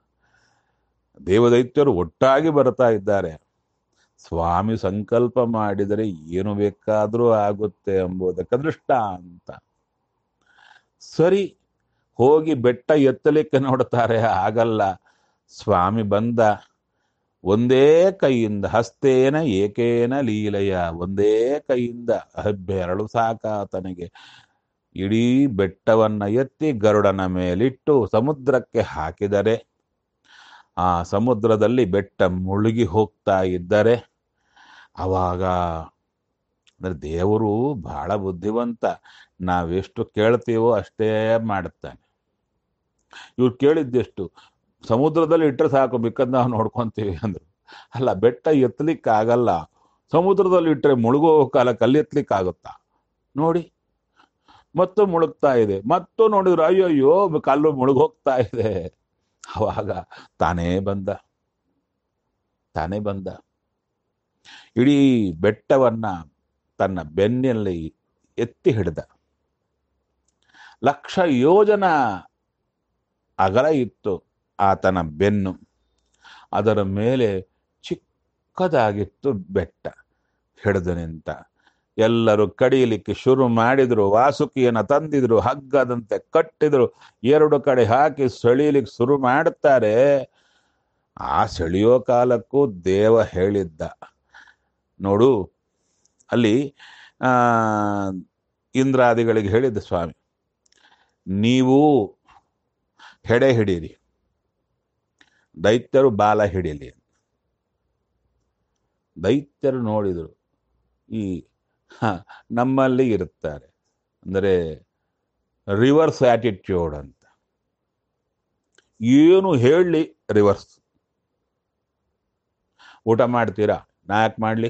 ದೇವದೈತ್ಯರು ಒಟ್ಟಾಗಿ ಬರ್ತಾ ಇದ್ದಾರೆ ಸ್ವಾಮಿ ಸಂಕಲ್ಪ ಮಾಡಿದರೆ ಏನು ಬೇಕಾದರೂ ಆಗುತ್ತೆ ಎಂಬುದಕ್ಕೆ ದೃಷ್ಟ ಅಂತ ಸರಿ ಹೋಗಿ ಬೆಟ್ಟ ಎತ್ತಲಿಕ್ಕೆ ನೋಡ್ತಾರೆ ಆಗಲ್ಲ ಸ್ವಾಮಿ ಬಂದ ಒಂದೇ ಕೈಯಿಂದ ಹಸ್ತೇನ ಏಕೇನ ಲೀಲೆಯ ಒಂದೇ ಕೈಯಿಂದ ಬೆರಳು ಸಾಕಾತನಿಗೆ ಇಡೀ ಬೆಟ್ಟವನ್ನ ಎತ್ತಿ ಗರುಡನ ಮೇಲಿಟ್ಟು ಸಮುದ್ರಕ್ಕೆ ಹಾಕಿದರೆ ಆ ಸಮುದ್ರದಲ್ಲಿ ಬೆಟ್ಟ ಮುಳುಗಿ ಹೋಗ್ತಾ ಇದ್ದರೆ ಅವಾಗ ಅಂದ್ರೆ ದೇವರು ಬಹಳ ಬುದ್ಧಿವಂತ ನಾವೆಷ್ಟು ಕೇಳ್ತೀವೋ ಅಷ್ಟೇ ಮಾಡುತ್ತಾನೆ ಇವ್ರು ಕೇಳಿದ್ದೆಷ್ಟು ಸಮುದ್ರದಲ್ಲಿ ಇಟ್ಟರೆ ಸಾಕು ಮಿಕ್ಕದ್ ನಾವು ನೋಡ್ಕೊಂತೀವಿ ಅಂದ್ರು ಅಲ್ಲ ಬೆಟ್ಟ ಎತ್ತಲಿಕ್ಕೆ ಆಗಲ್ಲ ಸಮುದ್ರದಲ್ಲಿ ಇಟ್ಟರೆ ಮುಳುಗೋ ಕಾಲ ಕಲ್ಲೆತ್ತಲಿಕ್ಕೆ ಆಗುತ್ತಾ ನೋಡಿ ಮತ್ತು ಮುಳುಗ್ತಾ ಇದೆ ಮತ್ತು ನೋಡಿದ್ರು ಅಯ್ಯೋ ಅಯ್ಯೋ ಕಲ್ಲು ಮುಳುಗೋಗ್ತಾ ಇದೆ ಅವಾಗ ತಾನೇ ಬಂದ ತಾನೇ ಬಂದ ಇಡೀ ಬೆಟ್ಟವನ್ನ ತನ್ನ ಬೆನ್ನಲ್ಲಿ ಎತ್ತಿ ಹಿಡಿದ ಲಕ್ಷ ಯೋಜನ ಅಗಲ ಇತ್ತು ಆತನ ಬೆನ್ನು ಅದರ ಮೇಲೆ ಚಿಕ್ಕದಾಗಿತ್ತು ಬೆಟ್ಟ ಹಿಡಿದು ನಿಂತ ಎಲ್ಲರೂ ಕಡಿಯಲಿಕ್ಕೆ ಶುರು ಮಾಡಿದ್ರು ವಾಸುಕಿಯನ್ನ ತಂದಿದ್ರು ಹಗ್ಗದಂತೆ ಕಟ್ಟಿದ್ರು ಎರಡು ಕಡೆ ಹಾಕಿ ಸೆಳೀಲಿಕ್ಕೆ ಶುರು ಮಾಡುತ್ತಾರೆ ಆ ಸೆಳೆಯೋ ಕಾಲಕ್ಕೂ ದೇವ ಹೇಳಿದ್ದ ನೋಡು ಅಲ್ಲಿ ಆ ಇಂದ್ರಾದಿಗಳಿಗೆ ಹೇಳಿದ್ದ ಸ್ವಾಮಿ ನೀವು ಹೆಡೆ ಹಿಡೀರಿ ದೈತ್ಯರು ಬಾಲ ಹಿಡೀಲಿ ದೈತ್ಯರು ನೋಡಿದರು ಈ ಹ, ನಮ್ಮಲ್ಲಿ ಇರುತ್ತಾರೆ ಅಂದರೆ ರಿವರ್ಸ್ ಆಟಿಟ್ಯೂಡ್ ಅಂತ ಏನು ಹೇಳಲಿ ರಿವರ್ಸ್ ಊಟ ಮಾಡ್ತೀರಾ ನಾ ಯಾಕೆ ಮಾಡಲಿ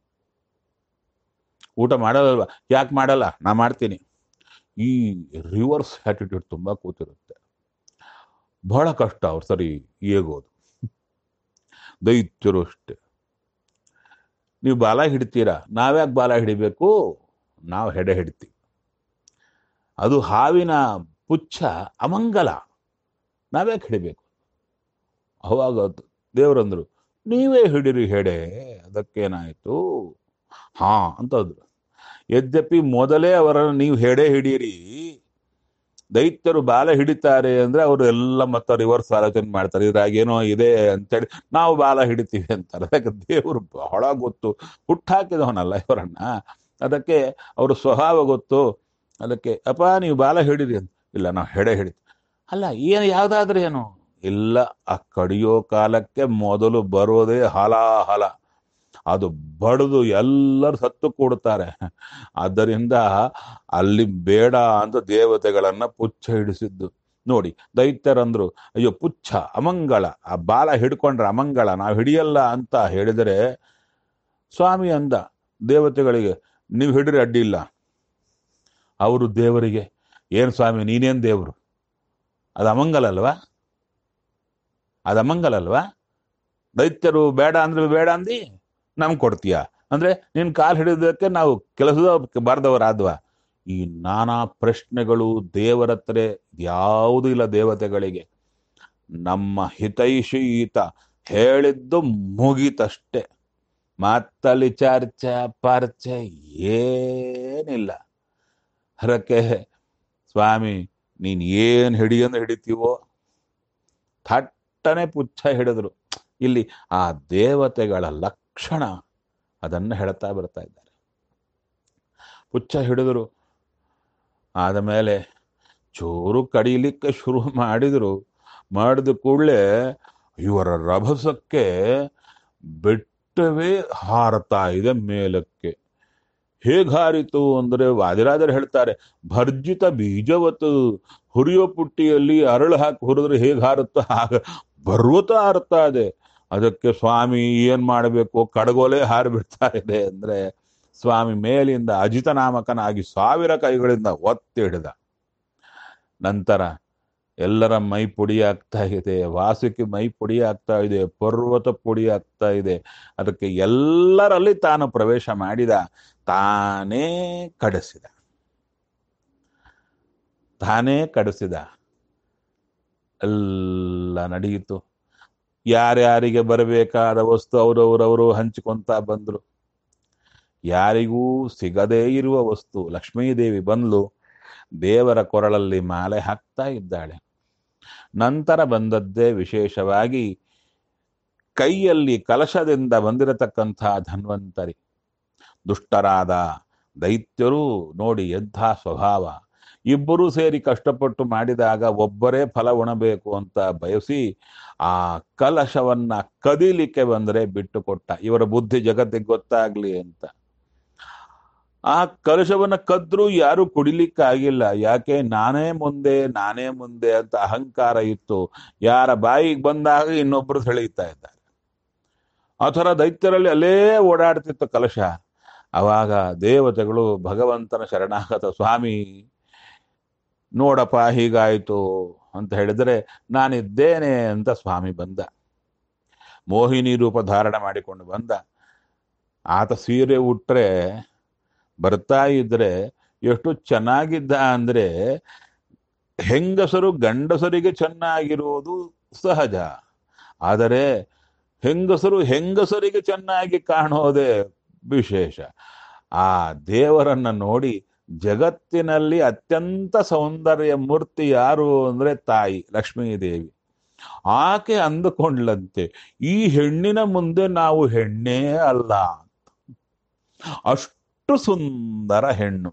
ಊಟ ಮಾಡಲ್ಲಲ್ವಾ ಯಾಕೆ ಮಾಡಲ್ಲ ನಾ ಮಾಡ್ತೀನಿ ಈ ರಿವರ್ಸ್ ಆಟಿಟ್ಯೂಡ್ ತುಂಬ ಕೂತಿರುತ್ತೆ ಬಹಳ ಕಷ್ಟ ಅವ್ರು ಸರಿ ಹೇಗೋದು ದೈತ್ಯರು ಅಷ್ಟೆ ನೀವು ಬಾಲ ಹಿಡ್ತೀರಾ ನಾವ್ಯಾಕೆ ಬಾಲ ಹಿಡಿಬೇಕು ನಾವು ಹೆಡೆ ಹಿಡ್ತೀವಿ ಅದು ಹಾವಿನ ಪುಚ್ಛ ಅಮಂಗಲ ನಾವ್ಯಾಕೆ ಹಿಡಿಬೇಕು ಅವಾಗ ದೇವರಂದ್ರು ನೀವೇ ಹಿಡಿರಿ ಹೆಡೆ ಅದಕ್ಕೇನಾಯ್ತು ಹಾ ಅಂತಂದ್ರು ಯದ್ಯಪಿ ಮೊದಲೇ ಅವರನ್ನು ನೀವು ಹೆಡೆ ಹಿಡೀರಿ ದೈತ್ಯರು ಬಾಲ ಹಿಡಿತಾರೆ ಅಂದ್ರೆ ಅವರು ಎಲ್ಲ ಮತ್ತೆ ರಿವರ್ಸ್ ಆಲೋಚನೆ ಮಾಡ್ತಾರೆ ಇದ್ರಾಗೇನೋ ಇದೆ ಅಂತೇಳಿ ನಾವು ಬಾಲ ಹಿಡಿತೀವಿ ಅಂತಾರೆ ಅದಕ್ಕೆ ದೇವರು ಬಹಳ ಗೊತ್ತು ಹುಟ್ಟಾಕಿದವನಲ್ಲ ಇವರನ್ನ ಅದಕ್ಕೆ ಅವ್ರ ಸ್ವಭಾವ ಗೊತ್ತು ಅದಕ್ಕೆ ಅಪ್ಪ ನೀವು ಬಾಲ ಹಿಡಿರಿ ಅಂತ ಇಲ್ಲ ನಾವು ಹೆಡೆ ಹಿಡಿತೀವಿ ಅಲ್ಲ ಏನು ಯಾವ್ದಾದ್ರೆ ಏನು ಇಲ್ಲ ಆ ಕಡಿಯೋ ಕಾಲಕ್ಕೆ ಮೊದಲು ಬರೋದೇ ಹಲಾಹಲ ಅದು ಬಡಿದು ಎಲ್ಲರೂ ಸತ್ತು ಕೂಡುತ್ತಾರೆ ಆದ್ದರಿಂದ ಅಲ್ಲಿ ಬೇಡ ಅಂತ ದೇವತೆಗಳನ್ನ ಪುಚ್ಛ ಹಿಡಿಸಿದ್ದು ನೋಡಿ ದೈತ್ಯರಂದ್ರು ಅಯ್ಯೋ ಪುಚ್ಛ ಅಮಂಗಳ ಆ ಬಾಲ ಹಿಡ್ಕೊಂಡ್ರೆ ಅಮಂಗಳ ನಾವು ಹಿಡಿಯಲ್ಲ ಅಂತ ಹೇಳಿದರೆ ಸ್ವಾಮಿ ಅಂದ ದೇವತೆಗಳಿಗೆ ನೀವು ಹಿಡ್ರಿ ಅಡ್ಡಿ ಇಲ್ಲ ಅವರು ದೇವರಿಗೆ ಏನು ಸ್ವಾಮಿ ನೀನೇನ್ ದೇವರು ಅದು ಅಮಂಗಲ ಅಲ್ವಾ ಅದು ಅಮಂಗಲ ಅಲ್ವಾ ದೈತ್ಯರು ಬೇಡ ಅಂದ್ರೆ ಬೇಡ ಅಂದಿ ನಮ್ಗೆ ಕೊಡ್ತೀಯ ಅಂದ್ರೆ ನಿನ್ ಕಾಲು ಹಿಡಿಯೋದಕ್ಕೆ ನಾವು ಕೆಲಸದ ಬಾರ್ದವರಾದ್ವಾ ಈ ನಾನಾ ಪ್ರಶ್ನೆಗಳು ದೇವರ ಹತ್ರ ಯಾವುದೂ ಇಲ್ಲ ದೇವತೆಗಳಿಗೆ ನಮ್ಮ ಹಿತೈಷಿ ಈತ ಹೇಳಿದ್ದು ಮುಗೀತಷ್ಟೆ ಮಾತಲ್ಲಿ ಚರ್ಚೆ ಪರ್ಚೆ ಏನಿಲ್ಲ ಅದಕ್ಕೆ ಸ್ವಾಮಿ ನೀನ್ ಏನ್ ಹಿಡಿಯಂದ್ರೆ ಹಿಡಿತೀವೋ ಥಟ್ಟನೆ ಪುಚ್ಛ ಹಿಡಿದ್ರು ಇಲ್ಲಿ ಆ ದೇವತೆಗಳ ಲಕ್ಷಣ ಅದನ್ನು ಹೇಳ್ತಾ ಬರ್ತಾ ಇದ್ದಾರೆ ಪುಚ್ಚ ಹಿಡಿದ್ರು ಆದ ಮೇಲೆ ಚೂರು ಕಡಿಲಿಕ್ಕೆ ಶುರು ಮಾಡಿದ್ರು ಮಾಡಿದ ಕೂಡಲೇ ಇವರ ರಭಸಕ್ಕೆ ಬೆಟ್ಟವೇ ಹಾರತಾ ಇದೆ ಮೇಲಕ್ಕೆ ಹೇಗೆ ಹಾರಿತು ಅಂದರೆ ವಾದಿರಾಜರು ಹೇಳ್ತಾರೆ ಭರ್ಜಿತ ಬೀಜವತ್ತು ಹುರಿಯೋ ಪುಟ್ಟಿಯಲ್ಲಿ ಅರಳು ಹಾಕಿ ಹುರಿದ್ರೆ ಹೇಗೆ ಹಾರುತ್ತೋ ಆಗ ಪರ್ವತ ಹಾರುತ್ತಾ ಇದೆ ಅದಕ್ಕೆ ಸ್ವಾಮಿ ಏನ್ ಮಾಡಬೇಕು ಕಡಗೋಲೆ ಹಾರಿಬಿಡ್ತಾ ಇದೆ ಅಂದ್ರೆ ಸ್ವಾಮಿ ಮೇಲಿಂದ ಅಜಿತ ನಾಮಕನಾಗಿ ಸಾವಿರ ಕೈಗಳಿಂದ ಒತ್ತಿ ಹಿಡಿದ ನಂತರ ಎಲ್ಲರ ಮೈ ಪುಡಿ ಆಗ್ತಾ ಇದೆ ವಾಸುಕಿ ಮೈ ಪುಡಿ ಆಗ್ತಾ ಇದೆ ಪರ್ವತ ಪುಡಿ ಆಗ್ತಾ ಇದೆ ಅದಕ್ಕೆ ಎಲ್ಲರಲ್ಲಿ ತಾನು ಪ್ರವೇಶ ಮಾಡಿದ ತಾನೇ ಕಡಿಸಿದ ತಾನೇ ಕಡಿಸಿದ ಎಲ್ಲ ನಡೆಯಿತು ಯಾರ್ಯಾರಿಗೆ ಬರಬೇಕಾದ ವಸ್ತು ಅವರವರವರು ಹಂಚಿಕೊಂತ ಬಂದ್ರು ಯಾರಿಗೂ ಸಿಗದೇ ಇರುವ ವಸ್ತು ಲಕ್ಷ್ಮೀದೇವಿ ಬಂದ್ಲು ದೇವರ ಕೊರಳಲ್ಲಿ ಮಾಲೆ ಹಾಕ್ತಾ ಇದ್ದಾಳೆ ನಂತರ ಬಂದದ್ದೇ ವಿಶೇಷವಾಗಿ ಕೈಯಲ್ಲಿ ಕಲಶದಿಂದ ಬಂದಿರತಕ್ಕಂಥ ಧನ್ವಂತರಿ ದುಷ್ಟರಾದ ದೈತ್ಯರು ನೋಡಿ ಎಂಥ ಸ್ವಭಾವ ಇಬ್ಬರೂ ಸೇರಿ ಕಷ್ಟಪಟ್ಟು ಮಾಡಿದಾಗ ಒಬ್ಬರೇ ಫಲ ಉಣಬೇಕು ಅಂತ ಬಯಸಿ ಆ ಕಲಶವನ್ನ ಕದಿಲಿಕ್ಕೆ ಬಂದರೆ ಬಿಟ್ಟು ಕೊಟ್ಟ ಇವರ ಬುದ್ಧಿ ಜಗತ್ತಿಗೆ ಗೊತ್ತಾಗ್ಲಿ ಅಂತ ಆ ಕಲಶವನ್ನ ಕದ್ರು ಯಾರು ಕುಡಿಲಿಕ್ಕಾಗಿಲ್ಲ ಯಾಕೆ ನಾನೇ ಮುಂದೆ ನಾನೇ ಮುಂದೆ ಅಂತ ಅಹಂಕಾರ ಇತ್ತು ಯಾರ ಬಾಯಿಗೆ ಬಂದಾಗ ಇನ್ನೊಬ್ರು ಸೆಳೆಯುತ್ತಾ ಇದ್ದಾರೆ ಆ ಥರ ದೈತ್ಯರಲ್ಲಿ ಅಲ್ಲೇ ಓಡಾಡ್ತಿತ್ತು ಕಲಶ ಅವಾಗ ದೇವತೆಗಳು ಭಗವಂತನ ಶರಣಾಗತ ಸ್ವಾಮಿ ನೋಡಪ್ಪ ಹೀಗಾಯಿತು ಅಂತ ಹೇಳಿದರೆ ನಾನಿದ್ದೇನೆ ಅಂತ ಸ್ವಾಮಿ ಬಂದ ಮೋಹಿನಿ ರೂಪ ಧಾರಣ ಮಾಡಿಕೊಂಡು ಬಂದ ಆತ ಸೀರೆ ಉಟ್ರೆ ಬರ್ತಾ ಇದ್ರೆ ಎಷ್ಟು ಚೆನ್ನಾಗಿದ್ದ ಅಂದ್ರೆ ಹೆಂಗಸರು ಗಂಡಸರಿಗೆ ಚೆನ್ನಾಗಿರುವುದು ಸಹಜ ಆದರೆ ಹೆಂಗಸರು ಹೆಂಗಸರಿಗೆ ಚೆನ್ನಾಗಿ ಕಾಣೋದೇ ವಿಶೇಷ ಆ ದೇವರನ್ನ ನೋಡಿ ಜಗತ್ತಿನಲ್ಲಿ ಅತ್ಯಂತ ಸೌಂದರ್ಯ ಮೂರ್ತಿ ಯಾರು ಅಂದ್ರೆ ತಾಯಿ ಲಕ್ಷ್ಮೀದೇವಿ ಆಕೆ ಅಂದುಕೊಂಡ್ಲಂತೆ ಈ ಹೆಣ್ಣಿನ ಮುಂದೆ ನಾವು ಹೆಣ್ಣೇ ಅಲ್ಲ ಅಷ್ಟು ಸುಂದರ ಹೆಣ್ಣು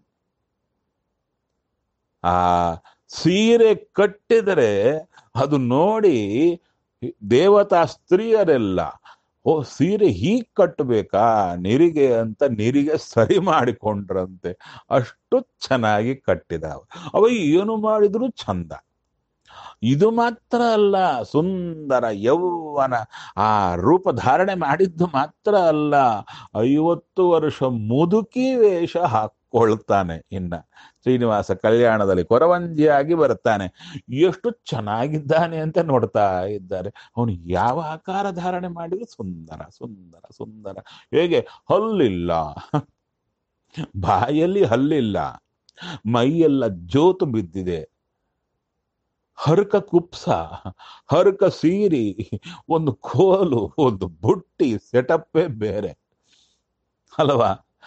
ಆ ಸೀರೆ ಕಟ್ಟಿದರೆ ಅದು ನೋಡಿ ದೇವತಾ ಸ್ತ್ರೀಯರೆಲ್ಲ ಓ ಸೀರೆ ಹೀಗ್ ಕಟ್ಟಬೇಕಾ ನಿರಿಗೆ ಅಂತ ನಿರಿಗೆ ಸರಿ ಮಾಡಿಕೊಂಡ್ರಂತೆ ಅಷ್ಟು ಚೆನ್ನಾಗಿ ಕಟ್ಟಿದ ಅವ ಏನು ಮಾಡಿದ್ರು ಚಂದ ಇದು ಮಾತ್ರ ಅಲ್ಲ ಸುಂದರ ಯೌವನ ಆ ರೂಪ ಧಾರಣೆ ಮಾಡಿದ್ದು ಮಾತ್ರ ಅಲ್ಲ ಐವತ್ತು ವರ್ಷ ಮುದುಕಿ ವೇಷ ಹಾಕೊಳ್ತಾನೆ ಇನ್ನ ಶ್ರೀನಿವಾಸ ಕಲ್ಯಾಣದಲ್ಲಿ ಕೊರವಂಜಿಯಾಗಿ ಬರ್ತಾನೆ ಎಷ್ಟು ಚೆನ್ನಾಗಿದ್ದಾನೆ ಅಂತ ನೋಡ್ತಾ ಇದ್ದಾರೆ ಅವನು ಯಾವ ಆಕಾರ ಧಾರಣೆ ಮಾಡಿದ್ರು ಸುಂದರ ಸುಂದರ ಸುಂದರ ಹೇಗೆ ಹಲ್ಲಿಲ್ಲ ಬಾಯಲ್ಲಿ ಹಲ್ಲಿಲ್ಲ ಮೈಯೆಲ್ಲ ಜೋತು ಬಿದ್ದಿದೆ ಹರ್ಕ ಕುಪ್ಸ ಹರ್ಕ ಸೀರಿ ಒಂದು ಕೋಲು ಒಂದು ಬುಟ್ಟಿ ಸೆಟಪ್ಪೇ ಬೇರೆ ಅಲ್ವಾ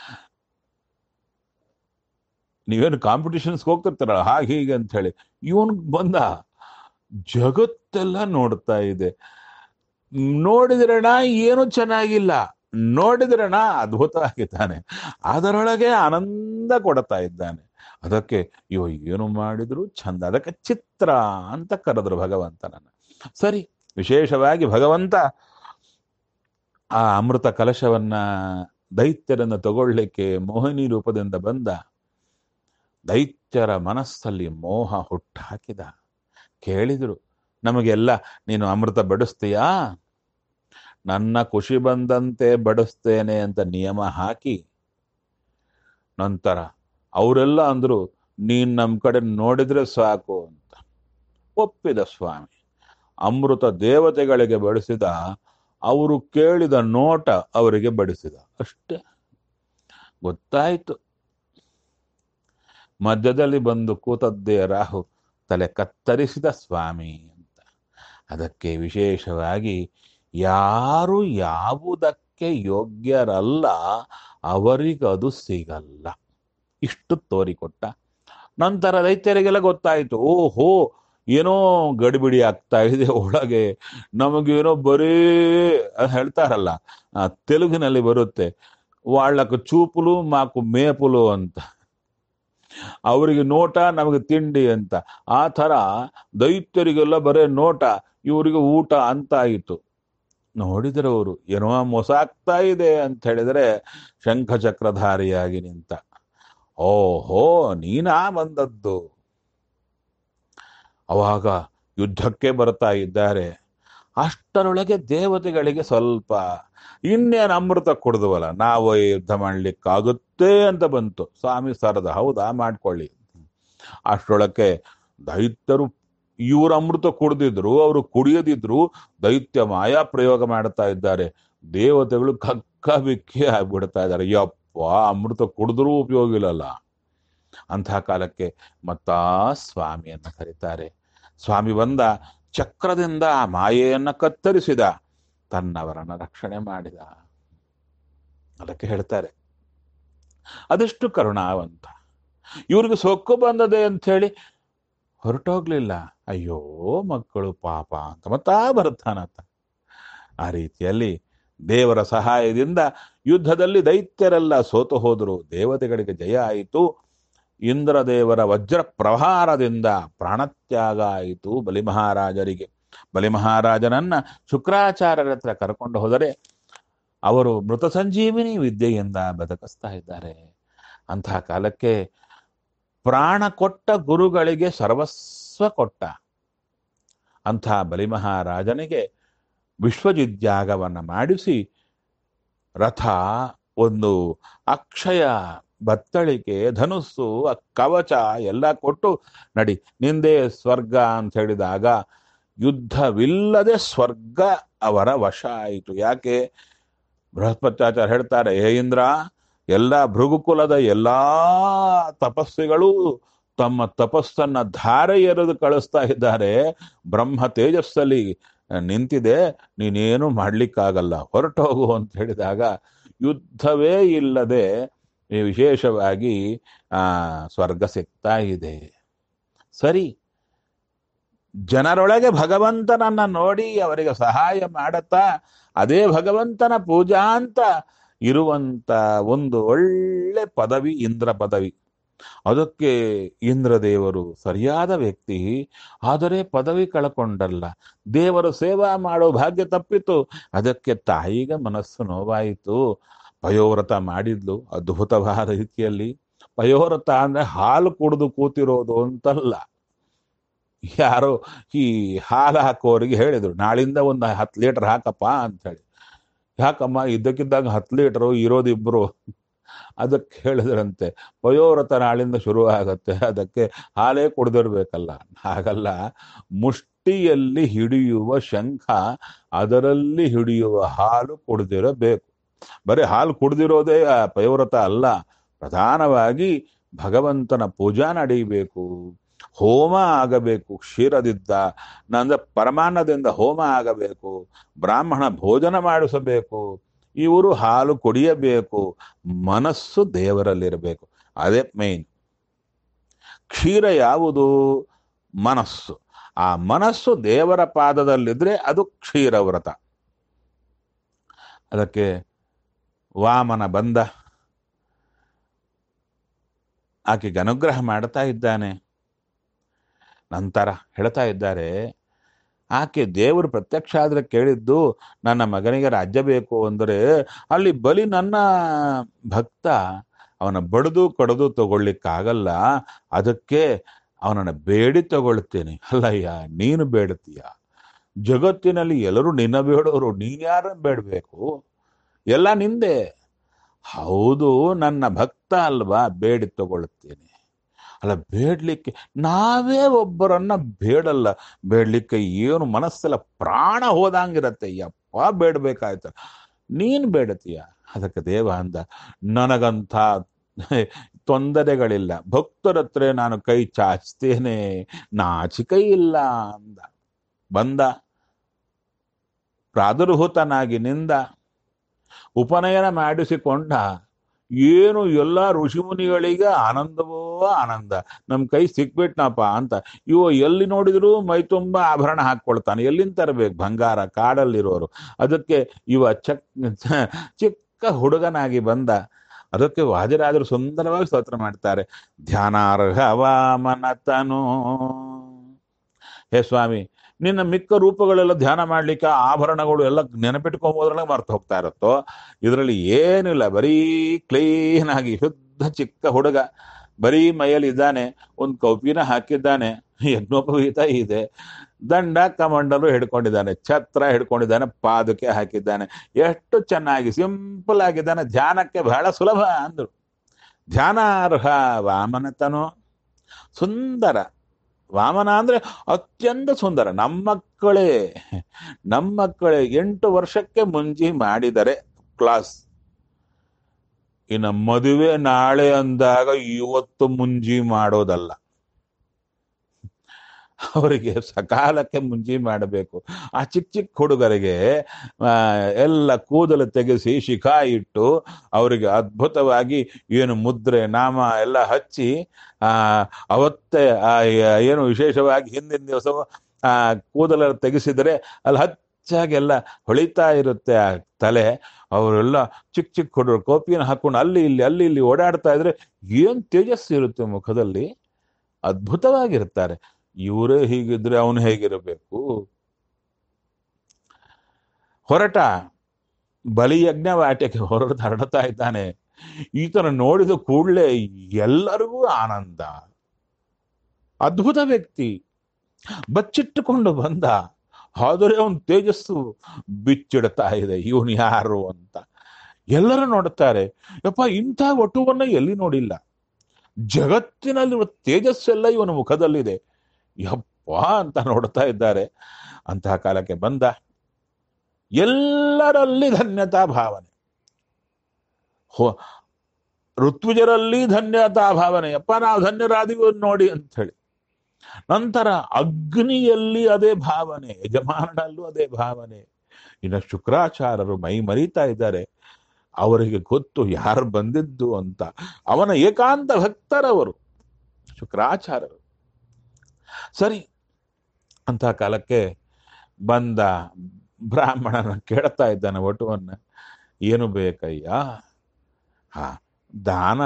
ನೀವೇನು ಕಾಂಪಿಟಿಷನ್ಸ್ಗೆ ಹೋಗ್ತಿರ್ತಾರಲ್ಲ ಹಾಗೆ ಹೀಗೆ ಅಂತ ಹೇಳಿ ಇವನ್ ಬಂದ ಜಗತ್ತೆಲ್ಲ ನೋಡ್ತಾ ಇದೆ ನೋಡಿದ್ರಣ ಏನು ಚೆನ್ನಾಗಿಲ್ಲ ನೋಡಿದ್ರಣ ಅದ್ಭುತ ಆಗಿದ್ದಾನೆ ಅದರೊಳಗೆ ಆನಂದ ಕೊಡ್ತಾ ಇದ್ದಾನೆ ಅದಕ್ಕೆ ಇವ ಏನು ಮಾಡಿದ್ರು ಚಂದ ಅದಕ್ಕೆ ಚಿತ್ರ ಅಂತ ಕರೆದ್ರು ಭಗವಂತನನ್ನ ಸರಿ ವಿಶೇಷವಾಗಿ ಭಗವಂತ ಆ ಅಮೃತ ಕಲಶವನ್ನ ದೈತ್ಯರನ್ನು ತಗೊಳ್ಳಿಕ್ಕೆ ಮೋಹಿನಿ ರೂಪದಿಂದ ಬಂದ ದೈತ್ಯರ ಮನಸ್ಸಲ್ಲಿ ಮೋಹ ಹುಟ್ಟಾಕಿದ ಕೇಳಿದ್ರು ನಮಗೆಲ್ಲ ನೀನು ಅಮೃತ ಬಡಿಸ್ತೀಯಾ ನನ್ನ ಖುಷಿ ಬಂದಂತೆ ಬಡಿಸ್ತೇನೆ ಅಂತ ನಿಯಮ ಹಾಕಿ ನಂತರ ಅವರೆಲ್ಲ ಅಂದ್ರು ನೀನ್ ನಮ್ಮ ಕಡೆ ನೋಡಿದ್ರೆ ಸಾಕು ಅಂತ ಒಪ್ಪಿದ ಸ್ವಾಮಿ ಅಮೃತ ದೇವತೆಗಳಿಗೆ ಬಡಿಸಿದ ಅವರು ಕೇಳಿದ ನೋಟ ಅವರಿಗೆ ಬಡಿಸಿದ ಅಷ್ಟೇ ಗೊತ್ತಾಯ್ತು ಮಧ್ಯದಲ್ಲಿ ಬಂದು ಕೂತದ್ದೇ ರಾಹು ತಲೆ ಕತ್ತರಿಸಿದ ಸ್ವಾಮಿ ಅಂತ ಅದಕ್ಕೆ ವಿಶೇಷವಾಗಿ ಯಾರು ಯಾವುದಕ್ಕೆ ಯೋಗ್ಯರಲ್ಲ ಅವರಿಗದು ಸಿಗಲ್ಲ ಇಷ್ಟು ತೋರಿಕೊಟ್ಟ ನಂತರ ದೈತ್ಯರಿಗೆಲ್ಲ ಗೊತ್ತಾಯ್ತು ಓಹೋ ಏನೋ ಗಡಿಬಿಡಿ ಆಗ್ತಾ ಇದೆ ಒಳಗೆ ನಮಗೇನೋ ಬರೀ ಹೇಳ್ತಾರಲ್ಲ ಆ, ತೆಲುಗಿನಲ್ಲಿ ಬರುತ್ತೆ వాళ్ళకు చూపులు మాకు మేపులు ಅಂತ ಅವರಿಗೆ ನೋಟ ನಮಗೆ ತಿಂಡಿ ಅಂತ ಆ ಥರ ದೈತ್ಯರಿಗೆಲ್ಲ ಬರೇ ನೋಟ ಇವರಿಗೆ ಊಟ ಅಂತ ಆಯಿತು ನೋಡಿದರೆ ಅವರು ಏನೋ ಮೋಸ ಆಗ್ತಾ ಇದೆ ಅಂತ ಹೇಳಿದರೆ ಶಂಖಚಕ್ರಧಾರಿಯಾಗಿ ನಿಂತ ಓಹೋ ನೀನಾ ಬಂದದ್ದು ಅವಾಗ ಯುದ್ಧಕ್ಕೆ ಬರ್ತಾ ಇದ್ದಾರೆ ಅಷ್ಟರೊಳಗೆ ದೇವತೆಗಳಿಗೆ ಸ್ವಲ್ಪ ಇನ್ನೇನು ಅಮೃತ ಕುಡ್ದವಲ್ಲ ನಾವು ಈ ಯುದ್ಧ ಮಾಡ್ಲಿಕ್ಕಾಗುತ್ತೆ ಅಂತ ಬಂತು ಸ್ವಾಮಿ ಸರದ ಹೌದಾ ಮಾಡ್ಕೊಳ್ಳಿ ಅಷ್ಟರೊಳಕ್ಕೆ ದೈತ್ಯರು ಇವ್ರ ಅಮೃತ ಕುಡ್ದಿದ್ರು ಅವರು ಕುಡಿಯದಿದ್ರು ದೈತ್ಯ ಮಾಯಾ ಪ್ರಯೋಗ ಮಾಡ್ತಾ ಇದ್ದಾರೆ ದೇವತೆಗಳು ಕಕ್ಕ ಬಿಕ್ಕಿ ಆಗ್ಬಿಡ್ತಾ ಇದ್ದಾರೆ ಯಪ್ಪ ಅಮೃತ ಕುಡಿದ್ರೂ ಉಪಯೋಗ ಇಲ್ಲಲ್ಲ ಅಂತಹ ಕಾಲಕ್ಕೆ ಮತ್ತಾ ಸ್ವಾಮಿಯನ್ನ ಕರೀತಾರೆ ಸ್ವಾಮಿ ಬಂದ ಚಕ್ರದಿಂದ ಆ ಮಾಯೆಯನ್ನ ಕತ್ತರಿಸಿದ ತನ್ನವರನ್ನ ರಕ್ಷಣೆ ಮಾಡಿದ ಅದಕ್ಕೆ ಹೇಳ್ತಾರೆ ಅದೆಷ್ಟು ಕರುಣಾವಂತ ಇವ್ರಿಗೆ ಸೊಕ್ಕು ಬಂದದೆ ಅಂತ ಹೇಳಿ ಹೊರಟೋಗ್ಲಿಲ್ಲ ಅಯ್ಯೋ ಮಕ್ಕಳು ಪಾಪ ಅಂತ ಮತ್ತಾ ಬರ್ತಾನಂತ ಆ ರೀತಿಯಲ್ಲಿ ದೇವರ ಸಹಾಯದಿಂದ ಯುದ್ಧದಲ್ಲಿ ದೈತ್ಯರೆಲ್ಲ ಸೋತು ಹೋದರು ದೇವತೆಗಳಿಗೆ ಜಯ ಆಯಿತು ಇಂದ್ರದೇವರ ವಜ್ರ ಪ್ರಹಾರದಿಂದ ಪ್ರಾಣತ್ಯಾಗ ಆಯಿತು ಬಲಿಮಹಾರಾಜರಿಗೆ ಬಲಿಮಹಾರಾಜನನ್ನ ಶುಕ್ರಾಚಾರ್ಯರ ಹತ್ರ ಕರ್ಕೊಂಡು ಹೋದರೆ ಅವರು ಮೃತ ಸಂಜೀವಿನಿ ವಿದ್ಯೆಯಿಂದ ಬದುಕಿಸ್ತಾ ಇದ್ದಾರೆ ಅಂತಹ ಕಾಲಕ್ಕೆ ಪ್ರಾಣ ಕೊಟ್ಟ ಗುರುಗಳಿಗೆ ಸರ್ವಸ್ವ ಕೊಟ್ಟ ಅಂಥ ಬಲಿಮಹಾರಾಜನಿಗೆ ವಿಶ್ವಜಿದ್ಯಾಗವನ್ನು ಮಾಡಿಸಿ ರಥ ಒಂದು ಅಕ್ಷಯ ಬತ್ತಳಿಕೆ ಧನುಸ್ಸು ಅ- ಕವಚ ಎಲ್ಲ ಕೊಟ್ಟು ನಡಿ ನಿಂದೇ ಸ್ವರ್ಗ ಅಂತ ಹೇಳಿದಾಗ ಯುದ್ಧವಿಲ್ಲದೆ ಸ್ವರ್ಗ ಅವರ ವಶ ಆಯಿತು ಯಾಕೆ ಬೃಹಸ್ಪತ್ಯಾಚಾರ್ಯ ಹೇಳ್ತಾರೆ ಹೇ ಇಂದ್ರ ಎಲ್ಲ ಭೃಗುಕುಲದ ಎಲ್ಲಾ ತಪಸ್ವಿಗಳು ತಮ್ಮ ತಪಸ್ಸನ್ನ ಧಾರೆ ಎರೆದು ಕಳಿಸ್ತಾ ಇದ್ದಾರೆ ಬ್ರಹ್ಮ ತೇಜಸ್ಸಲ್ಲಿ ನಿಂತಿದೆ ನೀನೇನು ಮಾಡ್ಲಿಕ್ಕಾಗಲ್ಲ ಹೊರಟೋಗು ಅಂತ ಹೇಳಿದಾಗ ಯುದ್ಧವೇ ಇಲ್ಲದೆ ಈ ವಿಶೇಷವಾಗಿ ಆ ಸ್ವರ್ಗ ಸಿಗ್ತಾ ಇದೆ ಸರಿ ಜನರೊಳಗೆ ಭಗವಂತನನ್ನ ನೋಡಿ ಅವರಿಗೆ ಸಹಾಯ ಮಾಡುತ್ತಾ ಅದೇ ಭಗವಂತನ ಪೂಜಾ ಅಂತ ಇರುವಂತ ಒಂದು ಒಳ್ಳೆ ಪದವಿ ಇಂದ್ರ ಪದವಿ ಅದಕ್ಕೆ ಇಂದ್ರದೇವರು ಸರಿಯಾದ ವ್ಯಕ್ತಿ ಆದರೆ ಪದವಿ ಕಳ್ಕೊಂಡಲ್ಲ ದೇವರ ಸೇವಾ ಮಾಡೋ ಭಾಗ್ಯ ತಪ್ಪಿತು ಅದಕ್ಕೆ ತಾಯಿಗೆ ಮನಸ್ಸು ನೋವಾಯಿತು ಪಯೋವ್ರತ ಮಾಡಿದ್ಲು ಅದ್ಭುತವಾದ ರೀತಿಯಲ್ಲಿ ಪಯೋವ್ರತ ಅಂದ್ರೆ ಹಾಲು ಕುಡಿದು ಕೂತಿರೋದು ಅಂತಲ್ಲ ಯಾರೋ ಈ ಹಾಲು ಹಾಕೋರಿಗೆ ಹೇಳಿದ್ರು ನಾಳಿಂದ ಒಂದು ಹತ್ತು ಲೀಟರ್ ಹಾಕಪ್ಪ ಅಂತ ಹೇಳಿ ಯಾಕಮ್ಮ ಇದ್ದಕ್ಕಿದ್ದಾಗ ಹತ್ತು ಲೀಟರು ಇರೋದಿಬ್ರು ಅದಕ್ಕೆ ಹೇಳಿದ್ರಂತೆ ಪಯೋವ್ರತ ನಾಳಿಂದ ಶುರು ಆಗತ್ತೆ ಅದಕ್ಕೆ ಹಾಲೇ ಕುಡ್ದಿರ್ಬೇಕಲ್ಲ ಹಾಗಲ್ಲ ಮುಷ್ಟಿಯಲ್ಲಿ ಹಿಡಿಯುವ ಶಂಖ ಅದರಲ್ಲಿ ಹಿಡಿಯುವ ಹಾಲು ಕುಡ್ದಿರಬೇಕು ಬರೀ ಹಾಲು ಕುಡ್ದಿರೋದೇ ಆ ಪಯೋವ್ರತ ಅಲ್ಲ ಪ್ರಧಾನವಾಗಿ ಭಗವಂತನ ಪೂಜಾ ನಡೀಬೇಕು ಹೋಮ ಆಗಬೇಕು ಕ್ಷೀರದಿದ್ದ ನಂದ ಪರಮಾನ್ನದಿಂದ ಹೋಮ ಆಗಬೇಕು ಬ್ರಾಹ್ಮಣ ಭೋಜನ ಮಾಡಿಸಬೇಕು ಇವರು ಹಾಲು ಕುಡಿಯಬೇಕು ಮನಸ್ಸು ದೇವರಲ್ಲಿರಬೇಕು ಅದೇ ಮೇನ್ ಕ್ಷೀರ ಯಾವುದು ಮನಸ್ಸು ಆ ಮನಸ್ಸು ದೇವರ ಪಾದದಲ್ಲಿದ್ರೆ ಅದು ಕ್ಷೀರ ವ್ರತ ಅದಕ್ಕೆ ವಾಮನ ಬಂದ ಆಕೆಗೆ ಅನುಗ್ರಹ ಮಾಡ್ತಾ ಇದ್ದಾನೆ ನಂತರ ಹೇಳ್ತಾ ಇದ್ದಾರೆ ಆಕೆ ದೇವರು ಪ್ರತ್ಯಕ್ಷ ಆದ್ರೆ ಕೇಳಿದ್ದು ನನ್ನ ಮಗನಿಗೆ ರಾಜ್ಯ ಬೇಕು ಅಂದರೆ ಅಲ್ಲಿ ಬಲಿ ನನ್ನ ಭಕ್ತ ಅವನ ಬಡ್ದು ಕಡ್ದು ತಗೊಳ್ಳಿಕ್ಕಾಗಲ್ಲ ಅದಕ್ಕೆ ಅವನನ್ನ ಬೇಡಿ ತಗೊಳ್ತೇನೆ ಅಲ್ಲಯ್ಯ ನೀನು ಬೇಡ್ತೀಯ ಜಗತ್ತಿನಲ್ಲಿ ಎಲ್ಲರೂ ನಿನ್ನ ಬೇಡೋರು ನೀನ್ ಯಾರನ್ನ ಬೇಡಬೇಕು ಎಲ್ಲ ನಿಂದೆ ಹೌದು ನನ್ನ ಭಕ್ತ ಅಲ್ವಾ ಬೇಡಿ ತಗೊಳ್ತೇನೆ ಅಲ್ಲ ಬೇಡ್ಲಿಕ್ಕೆ ನಾವೇ ಒಬ್ಬರನ್ನ ಬೇಡಲ್ಲ ಬೇಡ್ಲಿಕ್ಕೆ ಏನು ಮನಸ್ಸೆಲ್ಲ ಪ್ರಾಣ ಹೋದಂಗಿರತ್ತೆ ಯಪ್ಪ ಬೇಡ್ಬೇಕಾಯ್ತು ನೀನ್ ಬೇಡತೀಯ ಅದಕ್ಕೆ ದೇವ ಅಂದ ನನಗಂಥ ತೊಂದರೆಗಳಿಲ್ಲ ಭಕ್ತರ ಹತ್ರ ನಾನು ಕೈ ಚಾಚ್ತೇನೆ ನಾಚಿಕೆ ಇಲ್ಲ ಅಂದ ಬಂದ ಪ್ರಾದುರ್ಭೂತನಾಗಿ ನಿಂದ ಉಪನಯನ ಮಾಡಿಸಿಕೊಂಡ ಏನು ಎಲ್ಲ ಋಷಿಮುನಿಗಳಿಗೆ ಆನಂದವೋ ಆನಂದ ನಮ್ ಕೈ ಸಿಕ್ಬಿಟ್ನಪ್ಪ ಅಂತ ಇವ ಎಲ್ಲಿ ನೋಡಿದ್ರು ಮೈ ತುಂಬ ಆಭರಣ ಹಾಕೊಳ್ತಾನೆ ಎಲ್ಲಿಂದ ತರಬೇಕು ಬಂಗಾರ ಕಾಡಲ್ಲಿರೋರು ಅದಕ್ಕೆ ಇವ ಚಕ್ ಚಿಕ್ಕ ಹುಡುಗನಾಗಿ ಬಂದ ಅದಕ್ಕೆ ವಾದಿರಾಜರು ಸುಂದರವಾಗಿ ಸ್ತೋತ್ರ ಮಾಡ್ತಾರೆ ಧ್ಯಾನಾರ್ಹ ವಾಮನತನು ಹೇ ಸ್ವಾಮಿ ನಿನ್ನ ಮಿಕ್ಕ ರೂಪಗಳೆಲ್ಲ ಧ್ಯಾನ ಮಾಡ್ಲಿಕ್ಕೆ ಆಭರಣಗಳು ಎಲ್ಲ ನೆನಪಿಟ್ಕೊಂಬೋದ್ರೊಳಗೆ ಮರ್ತು ಹೋಗ್ತಾ ಇರುತ್ತೋ ಇದರಲ್ಲಿ ಏನಿಲ್ಲ ಬರೀ ಕ್ಲೀನ್ ಆಗಿ ಶುದ್ಧ ಚಿಕ್ಕ ಹುಡುಗ ಬರೀ ಮೈಯಲ್ಲಿ ಇದ್ದಾನೆ ಒಂದು ಕೌಪಿನ ಹಾಕಿದ್ದಾನೆ ಯಜ್ಞೋಪವೀತ ಇದೆ ದಂಡ ಕಮಂಡಲು ಹಿಡ್ಕೊಂಡಿದ್ದಾನೆ ಛತ್ರ ಹಿಡ್ಕೊಂಡಿದ್ದಾನೆ ಪಾದಕ್ಕೆ ಹಾಕಿದ್ದಾನೆ ಎಷ್ಟು ಚೆನ್ನಾಗಿ ಸಿಂಪಲ್ ಆಗಿದ್ದಾನೆ ಧ್ಯಾನಕ್ಕೆ ಬಹಳ ಸುಲಭ ಅಂದ್ರು ಧ್ಯಾನಾರ್ಹ ವಾಮನತನು ಸುಂದರ ವಾಮನ ಅಂದ್ರೆ ಅತ್ಯಂತ ಸುಂದರ ನಮ್ಮ ಮಕ್ಕಳೇ ನಮ್ಮ ಮಕ್ಕಳೇ ಎಂಟು ವರ್ಷಕ್ಕೆ ಮುಂಜಿ ಮಾಡಿದರೆ ಕ್ಲಾಸ್ ಇನ್ನು ಮದುವೆ ನಾಳೆ ಅಂದಾಗ ಇವತ್ತು ಮುಂಜಿ ಮಾಡೋದಲ್ಲ ಅವರಿಗೆ ಸಕಾಲಕ್ಕೆ ಮುಂಜಿ ಮಾಡಬೇಕು ಆ ಚಿಕ್ಕ ಚಿಕ್ಕ ಹುಡುಗರಿಗೆ ಆ, ಎಲ್ಲ ಕೂದಲು ತೆಗೆಸಿ ಶಿಖಾ ಇಟ್ಟು ಅವರಿಗೆ ಅದ್ಭುತವಾಗಿ ಏನು ಮುದ್ರೆ ನಾಮ ಎಲ್ಲ ಹಚ್ಚಿ ಆ ಅವತ್ತೇ ಆ ಏನು ವಿಶೇಷವಾಗಿ ಹಿಂದಿನ ದಿವಸ ಆ ಕೂದಲ ತೆಗೆಸಿದರೆ ಅಲ್ಲಿ ಹಚ್ಚಾಗೆಲ್ಲ ಹೊಳಿತಾ ಇರುತ್ತೆ ಆ ತಲೆ ಅವರೆಲ್ಲ ಚಿಕ್ಕ ಚಿಕ್ಕ ಹುಡುಗರು ಕೋಪಿನ ಹಾಕೊಂಡು ಅಲ್ಲಿ ಇಲ್ಲಿ ಅಲ್ಲಿ ಇಲ್ಲಿ ಓಡಾಡ್ತಾ ಇದ್ರೆ ಏನ್ ತೇಜಸ್ಸು ಇರುತ್ತೆ ಮುಖದಲ್ಲಿ ಅದ್ಭುತವಾಗಿರ್ತಾರೆ ಇವರೇ ಹೀಗಿದ್ರೆ ಅವನು ಹೇಗಿರಬೇಕು ಹೊರಟ ಬಲಿಯಜ್ಞ ವಾಟ್ಯಕ್ಕೆ ಹೊರಟು ಹರಡ್ತಾ ಇದ್ದಾನೆ ಈತನ ನೋಡಿದ ಕೂಡಲೇ ಎಲ್ಲರಿಗೂ ಆನಂದ ಅದ್ಭುತ ವ್ಯಕ್ತಿ ಬಚ್ಚಿಟ್ಟುಕೊಂಡು ಬಂದ ಆದರೆ ಅವನ ತೇಜಸ್ಸು ಬಿಚ್ಚಿಡ್ತಾ ಇದೆ ಇವನು ಯಾರು ಅಂತ ಎಲ್ಲರೂ ನೋಡುತ್ತಾರೆ ಯಪ್ಪ ಇಂಥ ಒಟುವನ್ನ ಎಲ್ಲಿ ನೋಡಿಲ್ಲ ಜಗತ್ತಿನಲ್ಲಿರುವ ತೇಜಸ್ಸೆಲ್ಲ ಇವನ ಮುಖದಲ್ಲಿದೆ ಯಪ್ಪ ಅಂತ ನೋಡ್ತಾ ಇದ್ದಾರೆ ಅಂತಹ ಕಾಲಕ್ಕೆ ಬಂದ ಎಲ್ಲರಲ್ಲಿ ಧನ್ಯತಾ ಭಾವನೆ ಹೋ ಋತ್ವಿಜರಲ್ಲಿ ಧನ್ಯತಾ ಭಾವನೆ ಯಪ್ಪ ನಾವು ಧನ್ಯರಾದಿವು ನೋಡಿ ಅಂತ ಹೇಳಿ ನಂತರ ಅಗ್ನಿಯಲ್ಲಿ ಅದೇ ಭಾವನೆ ಯಜಮಾನನಲ್ಲೂ ಅದೇ ಭಾವನೆ ಇನ್ನು ಶುಕ್ರಾಚಾರ್ಯರು ಮೈ ಮರೀತಾ ಇದ್ದಾರೆ ಅವರಿಗೆ ಗೊತ್ತು ಯಾರು ಬಂದಿದ್ದು ಅಂತ ಅವನ ಏಕಾಂತ ಭಕ್ತರವರು ಶುಕ್ರಾಚಾರ್ಯರು ಸರಿ ಅಂತ ಕಾಲಕ್ಕೆ ಬಂದ ಬ್ರಾಹ್ಮಣನ ಕೇಳ್ತಾ ಇದ್ದಾನೆ ಒಟುವನ್ನ ಏನು ಬೇಕಯ್ಯ ಹಾ ದಾನ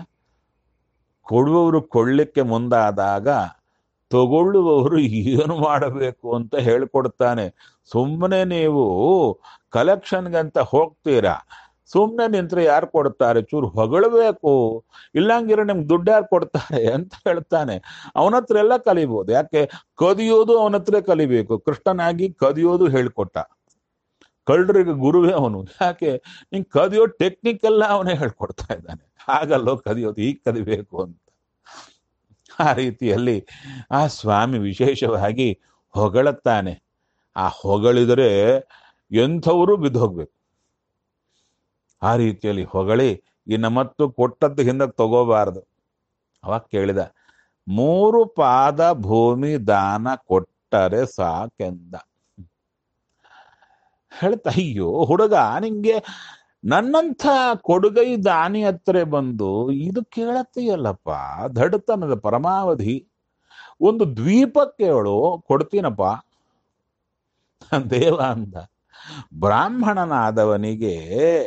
ಕೊಡುವವರು ಕೊಳ್ಳಿಕ್ಕೆ ಮುಂದಾದಾಗ ತಗೊಳ್ಳುವವರು ಏನು ಮಾಡಬೇಕು ಅಂತ ಹೇಳ್ಕೊಡ್ತಾನೆ ಸುಮ್ಮನೆ ನೀವು ಕಲೆಕ್ಷನ್ಗಂತ ಹೋಗ್ತೀರಾ ಸುಮ್ಮನೆ ನಿಂತ್ರೆ ಯಾರು ಕೊಡ್ತಾರೆ ಚೂರು ಹೊಗಳಬೇಕು ಇಲ್ಲಂಗಿದ್ರೆ ನಿಮ್ಗೆ ದುಡ್ಡು ಯಾರು ಕೊಡ್ತಾರೆ ಅಂತ ಹೇಳ್ತಾನೆ ಅವನ ಹತ್ರ ಎಲ್ಲ ಕಲಿಬೋದು ಯಾಕೆ ಕದಿಯೋದು ಅವನ ಹತ್ರ ಕಲಿಬೇಕು ಕೃಷ್ಣನಾಗಿ ಕದಿಯೋದು ಹೇಳ್ಕೊಟ್ಟ ಕಳ್ಳರಿಗೆ ಗುರುವೇ ಅವನು ಯಾಕೆ ನಿಂಗೆ ಕದಿಯೋ ಟೆಕ್ನಿಕ್ ಎಲ್ಲ ಅವನೇ ಹೇಳ್ಕೊಡ್ತಾ ಇದ್ದಾನೆ ಹಾಗಲ್ಲೋ ಕದಿಯೋದು ಈಗ ಕದಿಬೇಕು ಅಂತ ಆ ರೀತಿಯಲ್ಲಿ ಆ ಸ್ವಾಮಿ ವಿಶೇಷವಾಗಿ ಹೊಗಳುತ್ತಾನೆ ಆ ಹೊಗಳಿದರೆ ಎಂಥವರು ಬಿದ್ದು ಹೋಗ್ಬೇಕು ಆ ರೀತಿಯಲ್ಲಿ ಹೊಗಳಿ ಇನ್ನು ಮತ್ತು ಕೊಟ್ಟದ್ದು ಹಿಂದೆ ತಗೋಬಾರದು ಅವಾಗ ಕೇಳಿದ ಮೂರು ಪಾದ ಭೂಮಿ ದಾನ ಕೊಟ್ಟರೆ ಸಾಕೆಂದ ಹೇಳ್ತಾ ಅಯ್ಯೋ ಹುಡುಗ ನಿಂಗೆ ನನ್ನಂಥ ಕೊಡುಗೈ ದಾನಿ ಹತ್ರ ಬಂದು ಇದು ಕೇಳತ್ತೀಯಲ್ಲಪ್ಪ ದಡ್ತನದ ಪರಮಾವಧಿ ಒಂದು ದ್ವೀಪ ಕೇಳು ಕೊಡ್ತೀನಪ್ಪ ದೇವ ಅಂದ ಬ್ರಾಹ್ಮಣನಾದವನಿಗೆ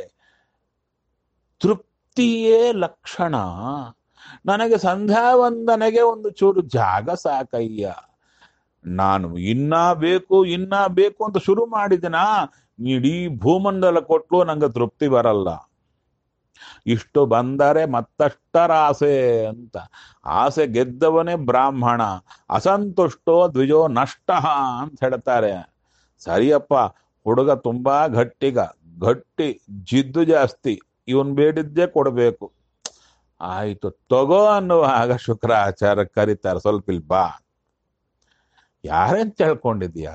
ತೃಪ್ತಿಯೇ ಲಕ್ಷಣ ನನಗೆ ಸಂಧ್ಯಾ ವಂದನೆಗೆ ಒಂದು ಚೂರು ಜಾಗ ಸಾಕಯ್ಯ ನಾನು ಇನ್ನ ಬೇಕು ಇನ್ನ ಬೇಕು ಅಂತ ಶುರು ಮಾಡಿದಿನ ಇಡೀ ಭೂಮಂಡಲ ಕೊಟ್ಲು ನಂಗೆ ತೃಪ್ತಿ ಬರಲ್ಲ ಇಷ್ಟು ಬಂದರೆ ಮತ್ತಷ್ಟರ ಆಸೆ ಅಂತ ಆಸೆ ಗೆದ್ದವನೇ ಬ್ರಾಹ್ಮಣ ಅಸಂತುಷ್ಟೋ ದ್ವಿಜೋ ನಷ್ಟ ಅಂತ ಹೇಳ್ತಾರೆ ಸರಿಯಪ್ಪ ಹುಡುಗ ತುಂಬಾ ಗಟ್ಟಿಗ ಗಟ್ಟಿ ಜಿದ್ದು ಜಾಸ್ತಿ ಇವನ್ ಬೇಡಿದ್ದೇ ಕೊಡಬೇಕು ಆಯ್ತು ತಗೋ ಅನ್ನುವಾಗ ಶುಕ್ರಾಚಾರ್ಯ ಕರೀತಾರೆ ಸ್ವಲ್ಪ ಇಲ್ಲಿ ಬಾ ಯಾರೇನ್ ತಿಳ್ಕೊಂಡಿದ್ಯಾ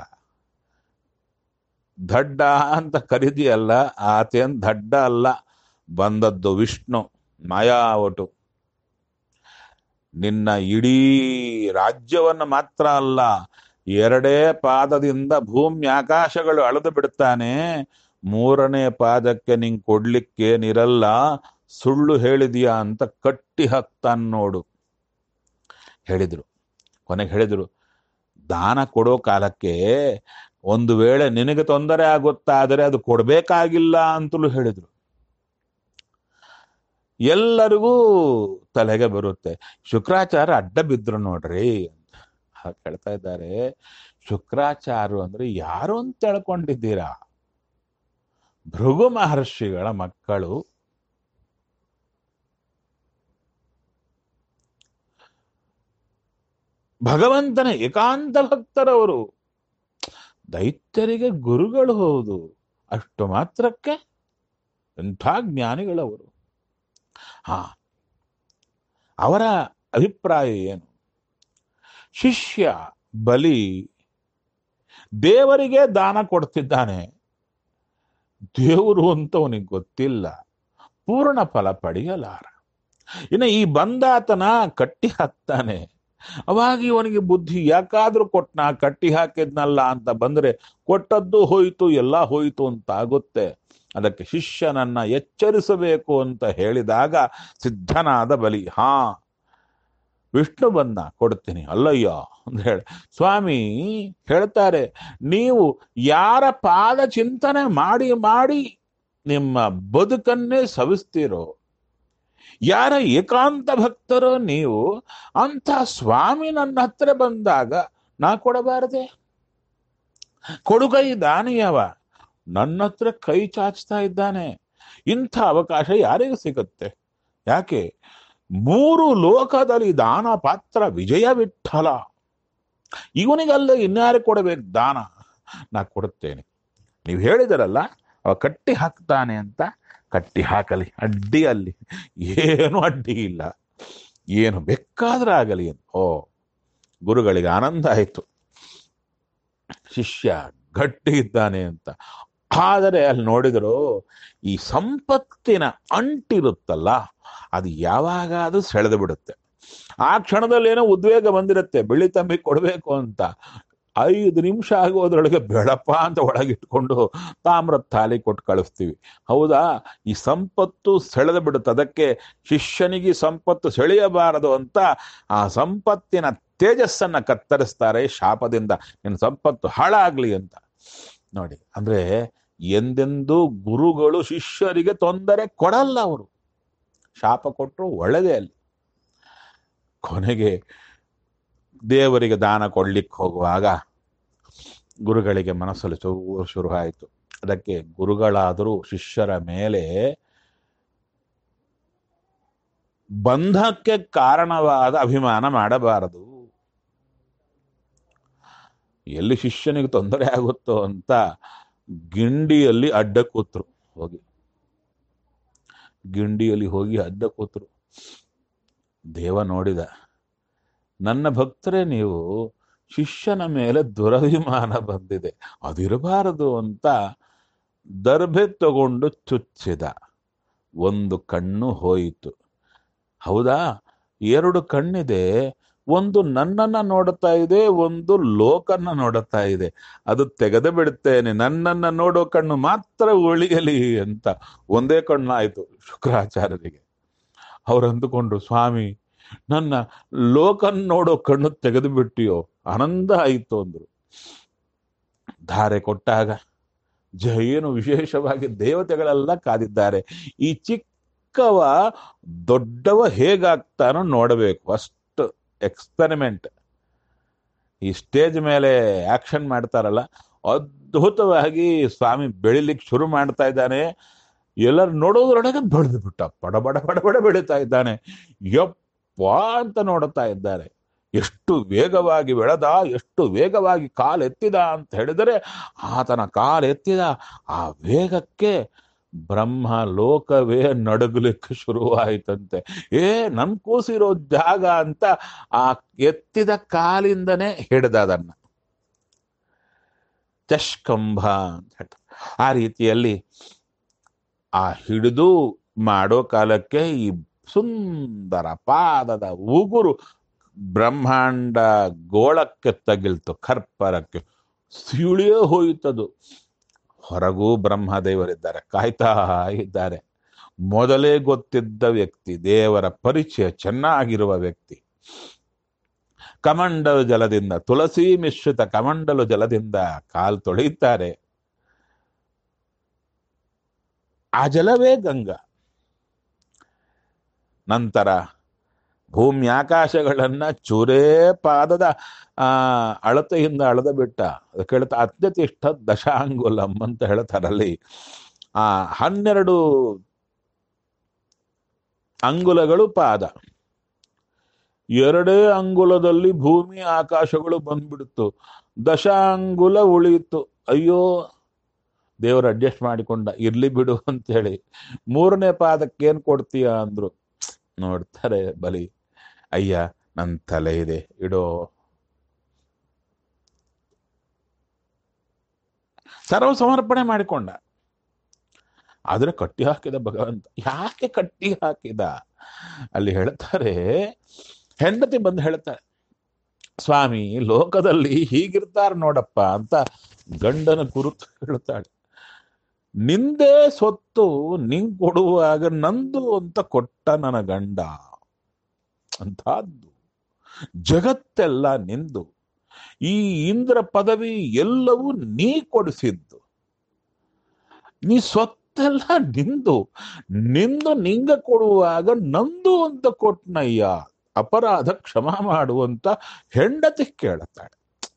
ದಡ್ಡ ಅಂತ ಕರಿದಿಯಲ್ಲ ಆತೇನ್ ದಡ್ಡ ಅಲ್ಲ ಬಂದದ್ದು ವಿಷ್ಣು ಮಾಯಾವಟು ನಿನ್ನ ಇಡೀ ರಾಜ್ಯವನ್ನ ಮಾತ್ರ ಅಲ್ಲ ಎರಡೇ ಪಾದದಿಂದ ಭೂಮಿ ಆಕಾಶಗಳು ಅಳೆದು ಬಿಡ್ತಾನೆ ಮೂರನೇ ಪಾದಕ್ಕೆ ನಿಂಗೆ ಕೊಡ್ಲಿಕ್ಕೇನಿರಲ್ಲ ಸುಳ್ಳು ಹೇಳಿದೀಯಾ ಅಂತ ಕಟ್ಟಿ ಹಾಕ್ತಾನ್ ನೋಡು ಹೇಳಿದ್ರು ಕೊನೆಗೆ ಹೇಳಿದ್ರು ದಾನ ಕೊಡೋ ಕಾಲಕ್ಕೆ ಒಂದು ವೇಳೆ ನಿನಗೆ ತೊಂದರೆ ಆಗುತ್ತಾದರೆ ಅದು ಕೊಡಬೇಕಾಗಿಲ್ಲ ಅಂತಲೂ ಹೇಳಿದ್ರು ಎಲ್ಲರಿಗೂ ತಲೆಗೆ ಬರುತ್ತೆ ಶುಕ್ರಾಚಾರ್ಯ ಅಡ್ಡ ಬಿದ್ರು ನೋಡ್ರಿ ಅಂತ ಹಾಗೆ ಹೇಳ್ತಾ ಇದ್ದಾರೆ ಶುಕ್ರಾಚಾರ್ಯರು ಅಂದ್ರೆ ಯಾರು ಅಂತ ತಿಳ್ಕೊಂಡಿದ್ದೀರಾ ಭೃಗು ಮಹರ್ಷಿಗಳ ಮಕ್ಕಳು ಭಗವಂತನ ಏಕಾಂತ ಭಕ್ತರವರು ದೈತ್ಯರಿಗೆ ಗುರುಗಳು ಹೌದು ಅಷ್ಟು ಮಾತ್ರಕ್ಕೆ ಎಂಥ ಜ್ಞಾನಿಗಳವರು ಹಾ ಅವರ ಅಭಿಪ್ರಾಯ ಏನು ಶಿಷ್ಯ ಬಲಿ ದೇವರಿಗೆ ದಾನ ಕೊಡ್ತಿದ್ದಾನೆ ದೇವರು ಅಂತ ಅವನಿಗೆ ಗೊತ್ತಿಲ್ಲ ಪೂರ್ಣ ಫಲ ಪಡೆಯಲಾರ ಇನ್ನು ಈ ಬಂದಾತನ ಕಟ್ಟಿ ಹಾಕ್ತಾನೆ ಅವಾಗ ಇವನಿಗೆ ಬುದ್ಧಿ ಯಾಕಾದ್ರೂ ಕೊಟ್ನ ಕಟ್ಟಿ ಹಾಕಿದ್ನಲ್ಲ ಅಂತ ಬಂದ್ರೆ ಕೊಟ್ಟದ್ದು ಹೋಯಿತು ಎಲ್ಲ ಹೋಯಿತು ಅಂತ ಆಗುತ್ತೆ ಅದಕ್ಕೆ ಶಿಷ್ಯನನ್ನ ಎಚ್ಚರಿಸಬೇಕು ಅಂತ ಹೇಳಿದಾಗ ಸಿದ್ಧನಾದ ಬಲಿ ಹಾ ವಿಷ್ಣು ಬಂದ ಕೊಡ್ತೀನಿ ಅಲ್ಲಯ್ಯ ಅಂತ ಹೇಳಿ ಸ್ವಾಮಿ ಹೇಳ್ತಾರೆ ನೀವು ಯಾರ ಪಾದ ಚಿಂತನೆ ಮಾಡಿ ಮಾಡಿ ನಿಮ್ಮ ಬದುಕನ್ನೇ ಸವಿಸ್ತೀರೋ ಯಾರ ಏಕಾಂತ ಭಕ್ತರೋ ನೀವು ಅಂತ ಸ್ವಾಮಿ ನನ್ನ ಹತ್ರ ಬಂದಾಗ ನಾ ಕೊಡಬಾರದೆ ಕೊಡುಗೈ ದಾನಿಯವ ನನ್ನ ಹತ್ರ ಕೈ ಚಾಚ್ತಾ ಇದ್ದಾನೆ ಇಂಥ ಅವಕಾಶ ಯಾರಿಗೂ ಸಿಗುತ್ತೆ ಯಾಕೆ ಮೂರು ಲೋಕದಲ್ಲಿ ದಾನ ಪಾತ್ರ ವಿಜಯ ವಿಠಲ ಇವನಿಗಲ್ಲ ಇನ್ಯಾರು ಕೊಡಬೇಕು ದಾನ ನಾ ಕೊಡುತ್ತೇನೆ ನೀವು ಹೇಳಿದರಲ್ಲ ಅವ ಕಟ್ಟಿ ಹಾಕ್ತಾನೆ ಅಂತ ಕಟ್ಟಿ ಹಾಕಲಿ ಅಡ್ಡಿ ಅಲ್ಲಿ ಏನು ಅಡ್ಡಿ ಇಲ್ಲ ಏನು ಬೇಕಾದ್ರೆ ಆಗಲಿ ಅಂತ ಓ ಗುರುಗಳಿಗೆ ಆನಂದ ಆಯಿತು ಶಿಷ್ಯ ಗಟ್ಟಿ ಇದ್ದಾನೆ ಅಂತ ಆದರೆ ಅಲ್ಲಿ ನೋಡಿದ್ರು ಈ ಸಂಪತ್ತಿನ ಅಂಟಿರುತ್ತಲ್ಲ ಅದು ಯಾವಾಗಾದ್ರೂ ಸೆಳೆದು ಬಿಡುತ್ತೆ ಆ ಕ್ಷಣದಲ್ಲಿ ಏನೋ ಉದ್ವೇಗ ಬಂದಿರುತ್ತೆ ಬೆಳ್ಳಿ ತಂಬಿ ಕೊಡಬೇಕು ಅಂತ ಐದು ನಿಮಿಷ ಆಗೋದ್ರೊಳಗೆ ಬೆಳಪ ಅಂತ ಒಳಗಿಟ್ಕೊಂಡು ತಾಮ್ರದ ಥಾಲಿ ಕೊಟ್ಟು ಕಳಿಸ್ತೀವಿ ಹೌದಾ ಈ ಸಂಪತ್ತು ಸೆಳೆದು ಬಿಡುತ್ತೆ ಅದಕ್ಕೆ ಶಿಷ್ಯನಿಗೆ ಸಂಪತ್ತು ಸೆಳೆಯಬಾರದು ಅಂತ ಆ ಸಂಪತ್ತಿನ ತೇಜಸ್ಸನ್ನ ಕತ್ತರಿಸ್ತಾರೆ ಶಾಪದಿಂದ ನಿನ್ನ ಸಂಪತ್ತು ಹಾಳಾಗ್ಲಿ ಅಂತ ನೋಡಿ ಅಂದ್ರೆ ಎಂದೆಂದೂ ಗುರುಗಳು ಶಿಷ್ಯರಿಗೆ ತೊಂದರೆ ಕೊಡಲ್ಲ ಅವರು ಶಾಪ ಕೊಟ್ಟರು ಒಳ್ಳೆದೇ ಅಲ್ಲಿ ಕೊನೆಗೆ ದೇವರಿಗೆ ದಾನ ಕೊಡ್ಲಿಕ್ಕೆ ಹೋಗುವಾಗ ಗುರುಗಳಿಗೆ ಮನಸ್ಸಲ್ಲಿ ಚೂರು ಶುರು ಆಯಿತು ಅದಕ್ಕೆ ಗುರುಗಳಾದರೂ ಶಿಷ್ಯರ ಮೇಲೆ ಬಂಧಕ್ಕೆ ಕಾರಣವಾದ ಅಭಿಮಾನ ಮಾಡಬಾರದು ಎಲ್ಲಿ ಶಿಷ್ಯನಿಗೆ ತೊಂದರೆ ಆಗುತ್ತೋ ಅಂತ ಗಿಂಡಿಯಲ್ಲಿ ಅಡ್ಡ ಕೂತ್ರು ಹೋಗಿ ಗಿಂಡಿಯಲ್ಲಿ ಹೋಗಿ ಅಡ್ಡ ಕೂತ್ರು ದೇವ ನೋಡಿದ ನನ್ನ ಭಕ್ತರೇ ನೀವು ಶಿಷ್ಯನ ಮೇಲೆ ದುರಭಿಮಾನ ಬಂದಿದೆ ಅದಿರಬಾರದು ಅಂತ ದರ್ಭೆ ತಗೊಂಡು ಚುಚ್ಚಿದ ಒಂದು ಕಣ್ಣು ಹೋಯಿತು ಹೌದಾ ಎರಡು ಕಣ್ಣಿದೆ ಒಂದು ನನ್ನನ್ನ ನೋಡುತ್ತಾ ಇದೆ ಒಂದು ಲೋಕನ್ನ ನೋಡುತ್ತಾ ಇದೆ ಅದು ತೆಗೆದು ಬಿಡುತ್ತೇನೆ ನನ್ನನ್ನ ನೋಡೋ ಕಣ್ಣು ಮಾತ್ರ ಉಳಿಯಲಿ ಅಂತ ಒಂದೇ ಕಣ್ಣು ಆಯ್ತು ಶುಕ್ರಾಚಾರ್ಯರಿಗೆ ಅವ್ರು ಅಂದುಕೊಂಡ್ರು ಸ್ವಾಮಿ ನನ್ನ ಲೋಕನ್ ನೋಡೋ ಕಣ್ಣು ತೆಗೆದು ಬಿಟ್ಟಿಯೋ ಆನಂದ ಆಯಿತು ಅಂದ್ರು ಧಾರೆ ಕೊಟ್ಟಾಗ ಜ ಏನು ವಿಶೇಷವಾಗಿ ದೇವತೆಗಳೆಲ್ಲ ಕಾದಿದ್ದಾರೆ ಈ ಚಿಕ್ಕವ ದೊಡ್ಡವ ಹೇಗಾಗ್ತಾನೋ ನೋಡಬೇಕು ಅಷ್ಟು ಎಕ್ಸ್ಪೆರಿಮೆಂಟ್ ಈ ಸ್ಟೇಜ್ ಮೇಲೆ ಆಕ್ಷನ್ ಮಾಡ್ತಾರಲ್ಲ ಅದ್ಭುತವಾಗಿ ಸ್ವಾಮಿ ಬೆಳಿಲಿಕ್ಕೆ ಶುರು ಮಾಡ್ತಾ ಇದ್ದಾನೆ ಎಲ್ಲರೂ ನೋಡೋದ್ರೊಳಗೆ ಬಡ್ದು ಬಿಟ್ಟ ಬಡ ಬಡ ಬಡ ಬಡ ಬೆಳೀತಾ ಇದ್ದಾನೆ ಯಪ್ಪ ಅಂತ ನೋಡುತ್ತಾ ಇದ್ದಾರೆ ಎಷ್ಟು ವೇಗವಾಗಿ ಬೆಳೆದ ಎಷ್ಟು ವೇಗವಾಗಿ ಕಾಲೆತ್ತಿದ ಅಂತ ಹೇಳಿದರೆ ಆತನ ಕಾಲೆತ್ತಿದ ಆ ವೇಗಕ್ಕೆ ಬ್ರಹ್ಮ ಲೋಕವೇ ನಡಗಲಿಕ್ಕೆ ಶುರುವಾಯಿತಂತೆ ಏ ನನ್ ಕೂಸಿರೋ ಜಾಗ ಅಂತ ಆ ಎತ್ತಿದ ಕಾಲಿಂದನೇ ಹಿಡ್ದ ಅದನ್ನ ಚಷ್ಕಂಭ ಅಂತ ಹೇಳ್ತಾರೆ ಆ ರೀತಿಯಲ್ಲಿ ಆ ಹಿಡಿದು ಮಾಡೋ ಕಾಲಕ್ಕೆ ಈ ಸುಂದರ ಪಾದದ ಉಗುರು ಬ್ರಹ್ಮಾಂಡ ಗೋಳಕ್ಕೆ ತಗಿಲ್ತು ಕರ್ಪರಕ್ಕೆ ಸಿಳಿಯೇ ಹೋಯಿತದು ಹೊರಗೂ ಬ್ರಹ್ಮದೇವರಿದ್ದಾರೆ ಕಾಯ್ತಾ ಇದ್ದಾರೆ ಮೊದಲೇ ಗೊತ್ತಿದ್ದ ವ್ಯಕ್ತಿ ದೇವರ ಪರಿಚಯ ಚೆನ್ನಾಗಿರುವ ವ್ಯಕ್ತಿ ಕಮಂಡಲು ಜಲದಿಂದ ತುಳಸಿ ಮಿಶ್ರಿತ ಕಮಂಡಲು ಜಲದಿಂದ ಕಾಲು ತೊಳೆಯುತ್ತಾರೆ ಆ ಜಲವೇ ಗಂಗಾ ನಂತರ ಭೂಮಿ ಆಕಾಶಗಳನ್ನ ಚೂರೇ ಪಾದದ ಆ ಅಳತೆಯಿಂದ ಅಳದ ಬಿಟ್ಟ ಅದಕ್ಕೆ ಹೇಳ್ತಾ ಅತ್ಯತಿಷ್ಠ ದಶಾಂಗುಲಂ ಅಂತ ಹೇಳ್ತಾರಲ್ಲಿ ಆ ಹನ್ನೆರಡು ಅಂಗುಲಗಳು ಪಾದ ಎರಡೇ ಅಂಗುಲದಲ್ಲಿ ಭೂಮಿ ಆಕಾಶಗಳು ಬಂದ್ಬಿಡ್ತು ದಶಾಂಗುಲ ಉಳಿಯಿತು ಅಯ್ಯೋ ದೇವರು ಅಡ್ಜಸ್ಟ್ ಮಾಡಿಕೊಂಡ ಇರ್ಲಿ ಬಿಡು ಅಂತೇಳಿ ಮೂರನೇ ಪಾದಕ್ಕೆ ಏನ್ ಕೊಡ್ತೀಯ ಅಂದ್ರು ನೋಡ್ತಾರೆ ಬಲಿ ಅಯ್ಯ ನನ್ನ ತಲೆ ಇದೆ ಇಡೋ ಸರ್ವ ಸಮರ್ಪಣೆ ಮಾಡಿಕೊಂಡ ಆದ್ರೆ ಕಟ್ಟಿ ಹಾಕಿದ ಭಗವಂತ ಯಾಕೆ ಕಟ್ಟಿ ಹಾಕಿದ ಅಲ್ಲಿ ಹೇಳ್ತಾರೆ ಹೆಂಡತಿ ಬಂದು ಹೇಳ್ತಾರೆ ಸ್ವಾಮಿ ಲೋಕದಲ್ಲಿ ಹೀಗಿರ್ತಾರ ನೋಡಪ್ಪ ಅಂತ ಗಂಡನ ಕುರಿತು ಹೇಳ್ತಾಳೆ ನಿಂದೇ ಸೊತ್ತು ನಿಂಗ್ ಕೊಡುವಾಗ ನಂದು ಅಂತ ಕೊಟ್ಟ ನನ್ನ ಗಂಡ ಅಂತದ್ದು ಜಗತ್ತೆಲ್ಲ ನಿಂದು ಈ ಇಂದ್ರ ಪದವಿ ಎಲ್ಲವೂ ನೀ ಕೊಡಿಸಿದ್ದು ನೀ ಸ್ವತ್ತೆಲ್ಲ ನಿಂದು ನಿಂದು ನಿಂಗ ಕೊಡುವಾಗ ನಂದು ಅಂತ ಕೊಟ್ನಯ್ಯ ಅಪರಾಧ ಕ್ಷಮ ಮಾಡುವಂತ ಹೆಂಡತಿ ಕೇಳುತ್ತಾಳೆ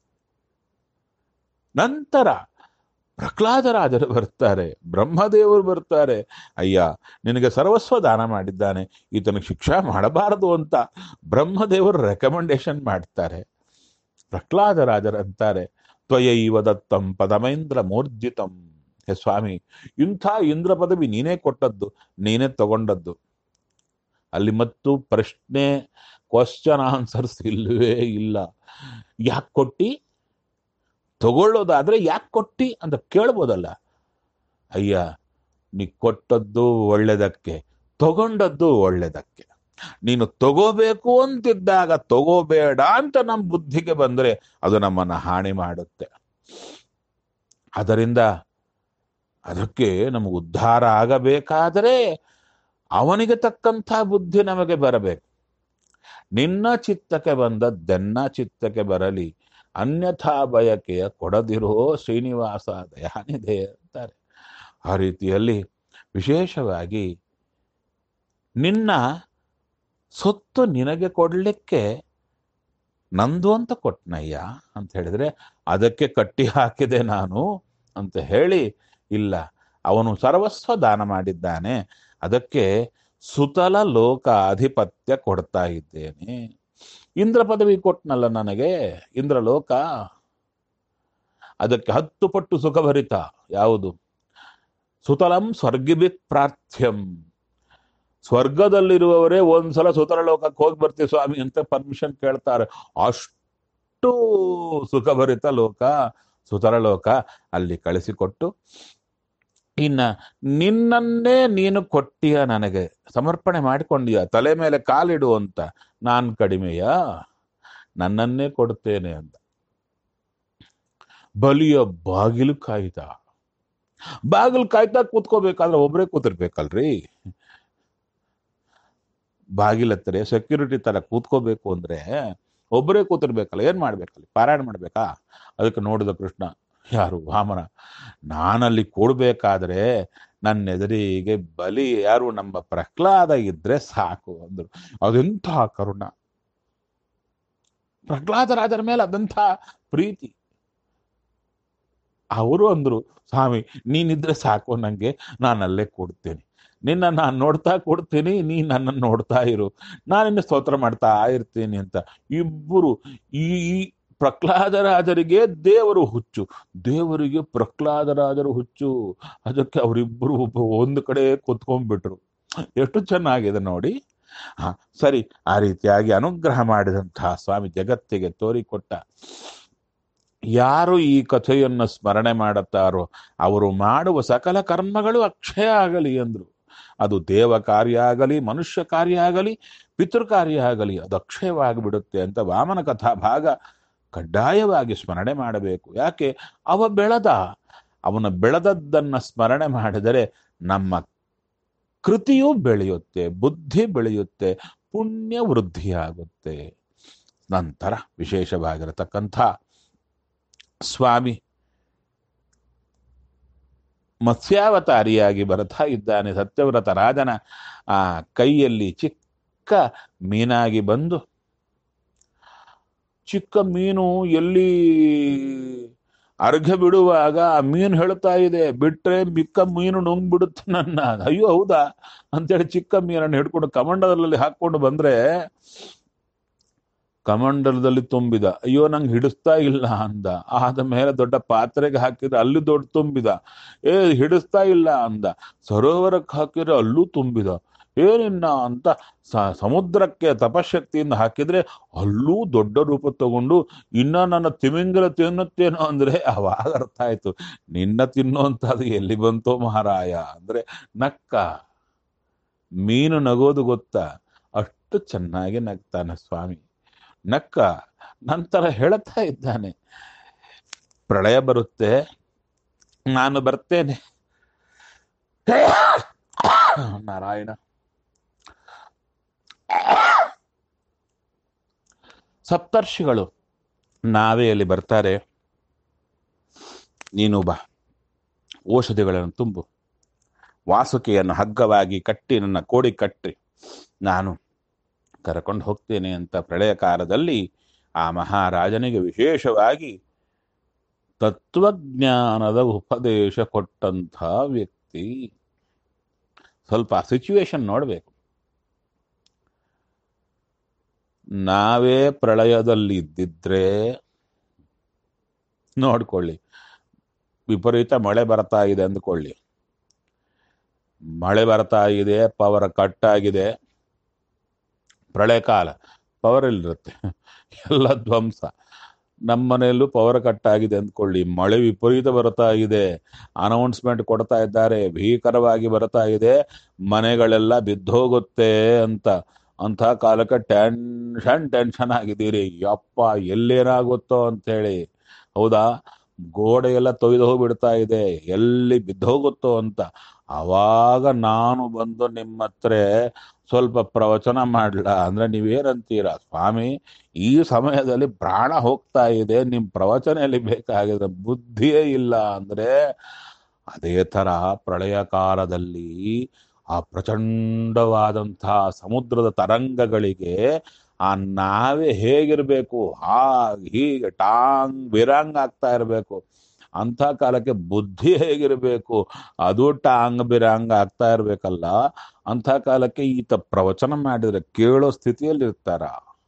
ನಂತರ ಪ್ರಹ್ಲಾದರಾಜರು ಬರ್ತಾರೆ ಬ್ರಹ್ಮದೇವರು ಬರ್ತಾರೆ ಅಯ್ಯ ನಿನಗೆ ಸರ್ವಸ್ವ ದಾನ ಮಾಡಿದ್ದಾನೆ ಈತನಿಗೆ ಶಿಕ್ಷಾ ಮಾಡಬಾರದು ಅಂತ ಬ್ರಹ್ಮದೇವರು ರೆಕಮೆಂಡೇಶನ್ ಮಾಡ್ತಾರೆ ಪ್ರಹ್ಲಾದರಾಜರು ಅಂತಾರೆ ತ್ವಯೈವ ದತ್ತಂ ಪದಮೇಂದ್ರ ಮೂರ್ಜಿತಂ ಹೇ ಸ್ವಾಮಿ ಇಂಥ ಇಂದ್ರ ಪದವಿ ನೀನೇ ಕೊಟ್ಟದ್ದು ನೀನೇ ತಗೊಂಡದ್ದು ಅಲ್ಲಿ ಮತ್ತು ಪ್ರಶ್ನೆ ಕ್ವಶನ್ ಆನ್ಸರ್ಸ್ ಇಲ್ಲವೇ ಇಲ್ಲ ಯಾಕೆ ಕೊಟ್ಟಿ ತಗೊಳ್ಳೋದಾದ್ರೆ ಯಾಕೆ ಕೊಟ್ಟಿ ಅಂತ ಕೇಳ್ಬೋದಲ್ಲ ಅಯ್ಯ ನೀ ಕೊಟ್ಟದ್ದು ಒಳ್ಳೇದಕ್ಕೆ ತಗೊಂಡದ್ದು ಒಳ್ಳೇದಕ್ಕೆ ನೀನು ತಗೋಬೇಕು ಅಂತಿದ್ದಾಗ ತಗೋಬೇಡ ಅಂತ ನಮ್ಮ ಬುದ್ಧಿಗೆ ಬಂದ್ರೆ ಅದು ನಮ್ಮನ್ನ ಹಾನಿ ಮಾಡುತ್ತೆ ಅದರಿಂದ ಅದಕ್ಕೆ ನಮಗೆ ಉದ್ಧಾರ ಆಗಬೇಕಾದರೆ ಅವನಿಗೆ ತಕ್ಕಂಥ ಬುದ್ಧಿ ನಮಗೆ ಬರಬೇಕು ನಿನ್ನ ಚಿತ್ತಕ್ಕೆ ಬಂದದ್ದೆನ್ನ ಚಿತ್ತಕ್ಕೆ ಬರಲಿ ಅನ್ಯಥಾ ಬಯಕೆಯ ಕೊಡದಿರೋ ಶ್ರೀನಿವಾಸ ದಯಾನಿದೆ ಅಂತಾರೆ ಆ ರೀತಿಯಲ್ಲಿ ವಿಶೇಷವಾಗಿ ನಿನ್ನ ಸೊತ್ತು ನಿನಗೆ ಕೊಡ್ಲಿಕ್ಕೆ ನಂದು ಅಂತ ಕೊಟ್ನಯ್ಯ ಅಂತ ಹೇಳಿದ್ರೆ ಅದಕ್ಕೆ ಕಟ್ಟಿ ಹಾಕಿದೆ ನಾನು ಅಂತ ಹೇಳಿ ಇಲ್ಲ ಅವನು ಸರ್ವಸ್ವ ದಾನ ಮಾಡಿದ್ದಾನೆ ಅದಕ್ಕೆ ಸುತಲ ಲೋಕ ಅಧಿಪತ್ಯ ಕೊಡ್ತಾ ಇದ್ದೇನೆ ಇಂದ್ರ ಪದವಿ ಕೊಟ್ನಲ್ಲ ನನಗೆ ಇಂದ್ರ ಲೋಕ ಅದಕ್ಕೆ ಹತ್ತು ಪಟ್ಟು ಸುಖಭರಿತ ಯಾವುದು ಸುತಲಂ ಸ್ವರ್ಗಿಭಿ ಪ್ರಾರ್ಥ್ಯಂ ಸ್ವರ್ಗದಲ್ಲಿರುವವರೇ ಒಂದ್ಸಲ ಸುತಲ ಲೋಕಕ್ಕೆ ಹೋಗಿ ಬರ್ತೀವಿ ಸ್ವಾಮಿ ಅಂತ ಪರ್ಮಿಷನ್ ಕೇಳ್ತಾರೆ ಅಷ್ಟು ಸುಖಭರಿತ ಲೋಕ ಸುತರ ಲೋಕ ಅಲ್ಲಿ ಕಳಿಸಿಕೊಟ್ಟು ಇನ್ನ ನಿನ್ನನ್ನೇ ನೀನು ಕೊಟ್ಟಿಯ ನನಗೆ ಸಮರ್ಪಣೆ ಮಾಡಿಕೊಂಡಿಯ ತಲೆ ಮೇಲೆ ಕಾಲಿಡು ಅಂತ ನಾನ್ ಕಡಿಮೆಯ ನನ್ನನ್ನೇ ಕೊಡ್ತೇನೆ ಅಂತ ಬಲಿಯ ಬಾಗಿಲು ಕಾಯ್ದ ಬಾಗಿಲು ಕಾಯ್ತಾ ಕೂತ್ಕೋಬೇಕಾದ್ರೆ ಒಬ್ರೇ ಕೂತಿರ್ಬೇಕಲ್ರಿ ಬಾಗಿಲ ಹತ್ರ ಸೆಕ್ಯೂರಿಟಿ ತರ ಕೂತ್ಕೋಬೇಕು ಅಂದ್ರೆ ಒಬ್ಬರೇ ಕೂತಿರ್ಬೇಕಲ್ಲ ಏನ್ ಮಾಡ್ಬೇಕಲ್ಲಿ ಪಾರಾಯಣ ಮಾಡ್ಬೇಕಾ ಅದಕ್ಕೆ ನೋಡಿದ ಕೃಷ್ಣ ಯಾರು ವಾಮನ ನಾನಲ್ಲಿ ಕೂಡ್ಬೇಕಾದ್ರೆ ನನ್ನ ಎದುರಿಗೆ ಬಲಿ ಯಾರು ನಮ್ಮ ಪ್ರಹ್ಲಾದ ಇದ್ರೆ ಸಾಕು ಅಂದ್ರು ಅದೆಂಥ ಕರುಣ ಪ್ರಹ್ಲಾದರಾಜರ ಮೇಲೆ ಅದಂಥ ಪ್ರೀತಿ ಅವರು ಅಂದ್ರು ಸ್ವಾಮಿ ನೀನಿದ್ರೆ ಸಾಕು ನಂಗೆ ನಾನು ಅಲ್ಲೇ ಕೊಡ್ತೇನೆ ನಿನ್ನ ನಾನು ನೋಡ್ತಾ ಕೊಡ್ತೀನಿ ನೀ ನನ್ನನ್ನು ನೋಡ್ತಾ ಇರು ನಾನಿನ್ನ ಸ್ತೋತ್ರ ಮಾಡ್ತಾ ಇರ್ತೀನಿ ಅಂತ ಇಬ್ಬರು ಈ ಪ್ರಹ್ಲಾದರಾಜರಿಗೆ ದೇವರು ಹುಚ್ಚು ದೇವರಿಗೆ ಪ್ರಹ್ಲಾದರಾಜರು ಹುಚ್ಚು ಅದಕ್ಕೆ ಅವರಿಬ್ಬರು ಒಬ್ಬ ಒಂದು ಕಡೆ ಕೂತ್ಕೊಂಡ್ಬಿಟ್ರು ಎಷ್ಟು ಚೆನ್ನಾಗಿದೆ ನೋಡಿ ಹ ಸರಿ ಆ ರೀತಿಯಾಗಿ ಅನುಗ್ರಹ ಮಾಡಿದಂತಹ ಸ್ವಾಮಿ ಜಗತ್ತಿಗೆ ತೋರಿಕೊಟ್ಟ ಯಾರು ಈ ಕಥೆಯನ್ನು ಸ್ಮರಣೆ ಮಾಡುತ್ತಾರೋ ಅವರು ಮಾಡುವ ಸಕಲ ಕರ್ಮಗಳು ಅಕ್ಷಯ ಆಗಲಿ ಅಂದ್ರು ಅದು ದೇವ ಕಾರ್ಯ ಆಗಲಿ ಮನುಷ್ಯ ಕಾರ್ಯ ಆಗಲಿ ಪಿತೃ ಕಾರ್ಯ ಆಗಲಿ ಅದು ಅಕ್ಷಯವಾಗಿಬಿಡುತ್ತೆ ಅಂತ ವಾಮನ ಕಥಾ ಭಾಗ ಕಡ್ಡಾಯವಾಗಿ ಸ್ಮರಣೆ ಮಾಡಬೇಕು ಯಾಕೆ ಅವ ಬೆಳೆದ ಅವನ ಬೆಳೆದದ್ದನ್ನ ಸ್ಮರಣೆ ಮಾಡಿದರೆ ನಮ್ಮ ಕೃತಿಯೂ ಬೆಳೆಯುತ್ತೆ ಬುದ್ಧಿ ಬೆಳೆಯುತ್ತೆ ಪುಣ್ಯ ವೃದ್ಧಿಯಾಗುತ್ತೆ ನಂತರ ವಿಶೇಷವಾಗಿರತಕ್ಕಂಥ ಸ್ವಾಮಿ ಮತ್ಸ್ಯಾವತಾರಿಯಾಗಿ ಬರ್ತಾ ಇದ್ದಾನೆ ಸತ್ಯವ್ರತ ರಾಜನ ಆ ಕೈಯಲ್ಲಿ ಚಿಕ್ಕ ಚಿಕ್ಕ ಮೀನಾಗಿ ಬಂದು ಚಿಕ್ಕ ಮೀನು ಎಲ್ಲಿ ಅರ್ಘ್ಯ ಬಿಡುವಾಗ ಆ ಮೀನು ಹೇಳ್ತಾ ಇದೆ ಬಿಟ್ರೆ ಮಿಕ್ಕ ಮೀನು ನುಂಗ್ಬಿಡುತ್ತೆ ನನ್ನ ಅಯ್ಯೋ ಹೌದಾ ಅಂತೇಳಿ ಚಿಕ್ಕ ಮೀನನ್ನು ಹಿಡ್ಕೊಂಡು ಕಮಂಡಲಲ್ಲಿ ಹಾಕೊಂಡು ಬಂದ್ರೆ ಕಮಂಡಲದಲ್ಲಿ ತುಂಬಿದ ಅಯ್ಯೋ ನಂಗೆ ಹಿಡಿಸ್ತಾ ಇಲ್ಲ ಅಂದ ಆದ ಮೇಲೆ ದೊಡ್ಡ ಪಾತ್ರೆಗೆ ಹಾಕಿದ್ರೆ ಅಲ್ಲಿ ದೊಡ್ಡ ತುಂಬಿದ ಏ ಹಿಡಿಸ್ತಾ ಇಲ್ಲ ಅಂದ ಸರೋವರಕ್ಕೆ ಹಾಕಿದ್ರೆ ಅಲ್ಲೂ ತುಂಬಿದ ಏನಿನ್ನ ಅಂತ ಸ- ಸಮುದ್ರಕ್ಕೆ ತಪಶಕ್ತಿಯಿಂದ ಹಾಕಿದ್ರೆ ಅಲ್ಲೂ ದೊಡ್ಡ ರೂಪ ತಗೊಂಡು ಇನ್ನ ನನ್ನ ತಿಮಿಂಗಲ ತಿನ್ನುತ್ತೇನೋ ಅಂದ್ರೆ ಅವಾಗ ಅರ್ಥ ಆಯ್ತು ನಿನ್ನ ತಿನ್ನುವಂತದ್ದು ಎಲ್ಲಿ ಬಂತೋ ಮಹಾರಾಯ ಅಂದ್ರೆ ನಕ್ಕ ಮೀನು ನಗೋದು ಗೊತ್ತಾ ಅಷ್ಟು ಚೆನ್ನಾಗಿ ನಗ್ತಾನೆ ಸ್ವಾಮಿ ನಕ್ಕ ನಂತರ ಹೇಳ್ತಾ ಇದ್ದಾನೆ ಪ್ರಳಯ ಬರುತ್ತೆ ನಾನು ಬರ್ತೇನೆ ನಾರಾಯಣ ಸಪ್ತರ್ಷಿಗಳು ನಾವೇ ಅಲ್ಲಿ ಬರ್ತಾರೆ ನೀನು ಬಾ ಔಷಧಿಗಳನ್ನು ತುಂಬು ವಾಸುಕಿಯನ್ನು ಹಗ್ಗವಾಗಿ ಕಟ್ಟಿ ನನ್ನ ಕೋಡಿ ಕಟ್ಟಿ ನಾನು ಕರ್ಕೊಂಡು ಹೋಗ್ತೇನೆ ಅಂತ ಪ್ರಳಯ ಕಾಲದಲ್ಲಿ ಆ ಮಹಾರಾಜನಿಗೆ ವಿಶೇಷವಾಗಿ ತತ್ವಜ್ಞಾನದ ಉಪದೇಶ ಕೊಟ್ಟಂಥ ವ್ಯಕ್ತಿ ಸ್ವಲ್ಪ ಸಿಚುವೇಶನ್ ನೋಡಬೇಕು ನಾವೇ ಪ್ರಳಯದಲ್ಲಿ ಇದ್ದಿದ್ರೆ ನೋಡ್ಕೊಳ್ಳಿ ವಿಪರೀತ ಮಳೆ ಬರ್ತಾ ಇದೆ ಅಂದ್ಕೊಳ್ಳಿ ಮಳೆ ಬರ್ತಾ ಇದೆ ಪವರ್ ಕಟ್ ಆಗಿದೆ ಪ್ರಳಯ ಕಾಲ ಪವರ್ ಇಲ್ಲಿರುತ್ತೆ ಎಲ್ಲ ಧ್ವಂಸ ನಮ್ಮ ಮನೆಯಲ್ಲೂ ಪವರ್ ಕಟ್ ಆಗಿದೆ ಅಂದ್ಕೊಳ್ಳಿ ಮಳೆ ವಿಪರೀತ ಬರ್ತಾ ಇದೆ ಅನೌನ್ಸ್ಮೆಂಟ್ ಕೊಡ್ತಾ ಇದ್ದಾರೆ ಭೀಕರವಾಗಿ ಬರ್ತಾ ಇದೆ ಮನೆಗಳೆಲ್ಲ ಬಿದ್ದೋಗುತ್ತೆ ಅಂತ ಅಂಥ ಕಾಲಕ್ಕೆ ಟೆನ್ಷನ್ ಟೆನ್ಷನ್ ಆಗಿದ್ದೀರಿ ಯಪ್ಪ ಎಲ್ಲೇನಾಗುತ್ತೋ ಅಂತೇಳಿ ಹೌದಾ ಗೋಡೆ ಎಲ್ಲ ತೊಯ್ದು ಹೋಗ್ಬಿಡ್ತಾ ಇದೆ ಎಲ್ಲಿ ಬಿದ್ದೋಗುತ್ತೋ ಅಂತ ಅವಾಗ ನಾನು ಬಂದು ನಿಮ್ಮ ಹತ್ರ ಸ್ವಲ್ಪ ಪ್ರವಚನ ಮಾಡ್ಲಾ ಅಂದ್ರೆ ನೀವೇನಂತೀರ ಸ್ವಾಮಿ ಈ ಸಮಯದಲ್ಲಿ ಪ್ರಾಣ ಹೋಗ್ತಾ ಇದೆ ನಿಮ್ ಪ್ರವಚನ ಎಲ್ಲಿ ಬೇಕಾಗಿದೆ ಬುದ್ಧಿಯೇ ಇಲ್ಲ ಅಂದ್ರೆ ಅದೇ ತರ ಪ್ರಳಯ ಕಾಲದಲ್ಲಿ ಆ ಪ್ರಚಂಡವಾದಂತಹ ಸಮುದ್ರದ ತರಂಗಗಳಿಗೆ ಆ ನಾವೇ ಹೇಗಿರ್ಬೇಕು ಹಾಗೆ ಹೀಗೆ ಟಾಂಗ್ ಬಿರಂಗ್ ಆಗ್ತಾ ಇರಬೇಕು ಅಂಥ ಕಾಲಕ್ಕೆ ಬುದ್ಧಿ ಹೇಗಿರಬೇಕು ಅದು ಟಾಂಗ್ ಬಿರಂಗ್ ಆಗ್ತಾ ಇರ್ಬೇಕಲ್ಲ ಅಂಥ ಕಾಲಕ್ಕೆ ಈತ ಪ್ರವಚನ ಮಾಡಿದ್ರೆ ಕೇಳೋ ಸ್ಥಿತಿಯಲ್ಲಿ ಇರ್ತಾರ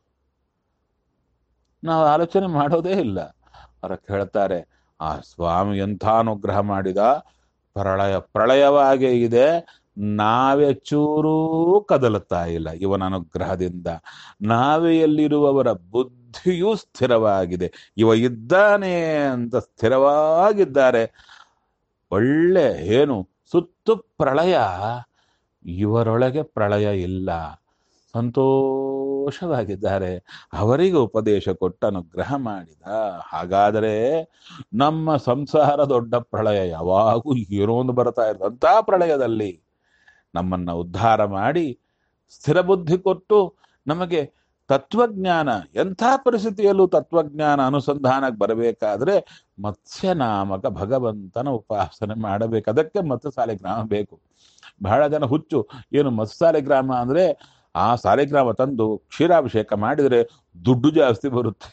ನಾವು ಆಲೋಚನೆ ಮಾಡೋದೇ ಇಲ್ಲ ಅವ್ರ ಹೇಳ್ತಾರೆ ಆ ಸ್ವಾಮಿ ಎಂಥ ಅನುಗ್ರಹ ಮಾಡಿದ ಪ್ರಳಯ ಪ್ರಳಯವಾಗೇ ಇದೆ ನಾವೇ ಚೂರೂ ಕದಲುತ್ತಾ ಇಲ್ಲ ಇವನ ಅನುಗ್ರಹದಿಂದ ನಾವೇ ಎಲ್ಲಿರುವವರ ಬುದ್ಧಿಯೂ ಸ್ಥಿರವಾಗಿದೆ ಇವ ಇದ್ದಾನೆ ಅಂತ ಸ್ಥಿರವಾಗಿದ್ದಾರೆ ಒಳ್ಳೆ ಏನು ಸುತ್ತು ಪ್ರಳಯ ಇವರೊಳಗೆ ಪ್ರಳಯ ಇಲ್ಲ ಸಂತೋಷವಾಗಿದ್ದಾರೆ ಅವರಿಗೆ ಉಪದೇಶ ಕೊಟ್ಟು ಅನುಗ್ರಹ ಮಾಡಿದ ಹಾಗಾದರೆ ನಮ್ಮ ಸಂಸಾರ ದೊಡ್ಡ ಪ್ರಳಯ ಯಾವಾಗೂ ಏನೋ ಒಂದು ಬರ್ತಾ ಇರುವಂತ ಪ್ರಳಯದಲ್ಲಿ ನಮ್ಮನ್ನ ಉದ್ಧಾರ ಮಾಡಿ ಸ್ಥಿರ ಬುದ್ಧಿ ಕೊಟ್ಟು ನಮಗೆ ತತ್ವಜ್ಞಾನ ಎಂಥ ಪರಿಸ್ಥಿತಿಯಲ್ಲೂ ತತ್ವಜ್ಞಾನ ಅನುಸಂಧಾನಕ್ಕೆ ಬರಬೇಕಾದ್ರೆ ಮತ್ಸ್ಯ ನಾಮಕ ಭಗವಂತನ ಉಪಾಸನೆ ಮಾಡಬೇಕು ಅದಕ್ಕೆ ಮತ್ಸ್ಯ ಸಾಲಿಗ್ರಾಮ ಬೇಕು ಬಹಳ ಜನ ಹುಚ್ಚು ಏನು ಮತ್ಸ್ಯ ಸಾಲಿಗ್ರಾಮ ಅಂದ್ರೆ ಆ ಸಾಲಿಗ್ರಾಮ ತಂದು ಕ್ಷೀರಾಭಿಷೇಕ ಮಾಡಿದರೆ ದುಡ್ಡು ಜಾಸ್ತಿ ಬರುತ್ತೆ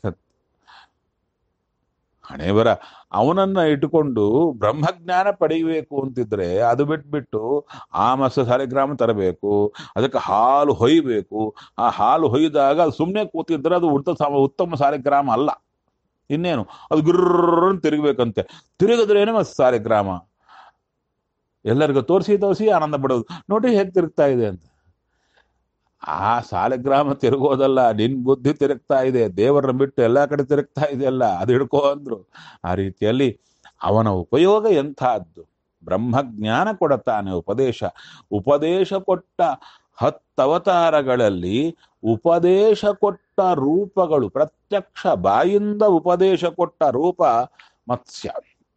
ಹಣೆ ಬರ ಅವನನ್ನ ಇಟ್ಟುಕೊಂಡು ಬ್ರಹ್ಮಜ್ಞಾನ ಪಡೆಯಬೇಕು ಅಂತಿದ್ರೆ ಅದು ಬಿಟ್ಬಿಟ್ಟು ಆ ಮತ್ಸ್ಯ ಸಾಲಿಗ್ರಾಮ ತರಬೇಕು ಅದಕ್ಕೆ ಹಾಲು ಹೊಯ್ಬೇಕು ಆ ಹಾಲು ಹೊಯ್ದಾಗ ಅದು ಸುಮ್ಮನೆ ಕೂತಿದ್ರೆ ಅದು ಉತ್ತ ಸಮ ಉತ್ತಮ ಸಾಲಿಗ್ರಾಮ ಅಲ್ಲ ಇನ್ನೇನು ಅದು ಗುರ್ರ ತಿರುಗಬೇಕಂತೆ ತಿರುಗಿದ್ರೇನೆ ಮತ್ಸ್ಯ ಸಾಲಿಗ್ರಾಮ ಎಲ್ಲರಿಗೂ ತೋರಿಸಿ ತೋರಿಸಿ ಆನಂದ ಪಡೋದು ನೋಡಿ ಹೇಗೆ ತಿರುಗ್ತಾ ಇದೆ ಅಂತ ಆ ಸಾಲಿಗ್ರಾಮ ತಿರುಗೋದಲ್ಲ ನಿನ್ ಬುದ್ಧಿ ತಿರುಗ್ತಾ ಇದೆ ದೇವರನ್ನ ಬಿಟ್ಟು ಎಲ್ಲಾ ಕಡೆ ತಿರುಗ್ತಾ ಇದೆಯಲ್ಲ ಅದು ಹಿಡ್ಕೋ ಅಂದ್ರು ಆ ರೀತಿಯಲ್ಲಿ ಅವನ ಉಪಯೋಗ ಎಂಥದ್ದು ಬ್ರಹ್ಮಜ್ಞಾನ ಕೊಡುತ್ತಾನೆ ಉಪದೇಶ ಉಪದೇಶ ಕೊಟ್ಟ ಹತ್ತವತಾರಗಳಲ್ಲಿ ಉಪದೇಶ ಕೊಟ್ಟ ರೂಪಗಳು ಪ್ರತ್ಯಕ್ಷ ಬಾಯಿಂದ ಉಪದೇಶ ಕೊಟ್ಟ ರೂಪ ಮತ್ಸ್ಯ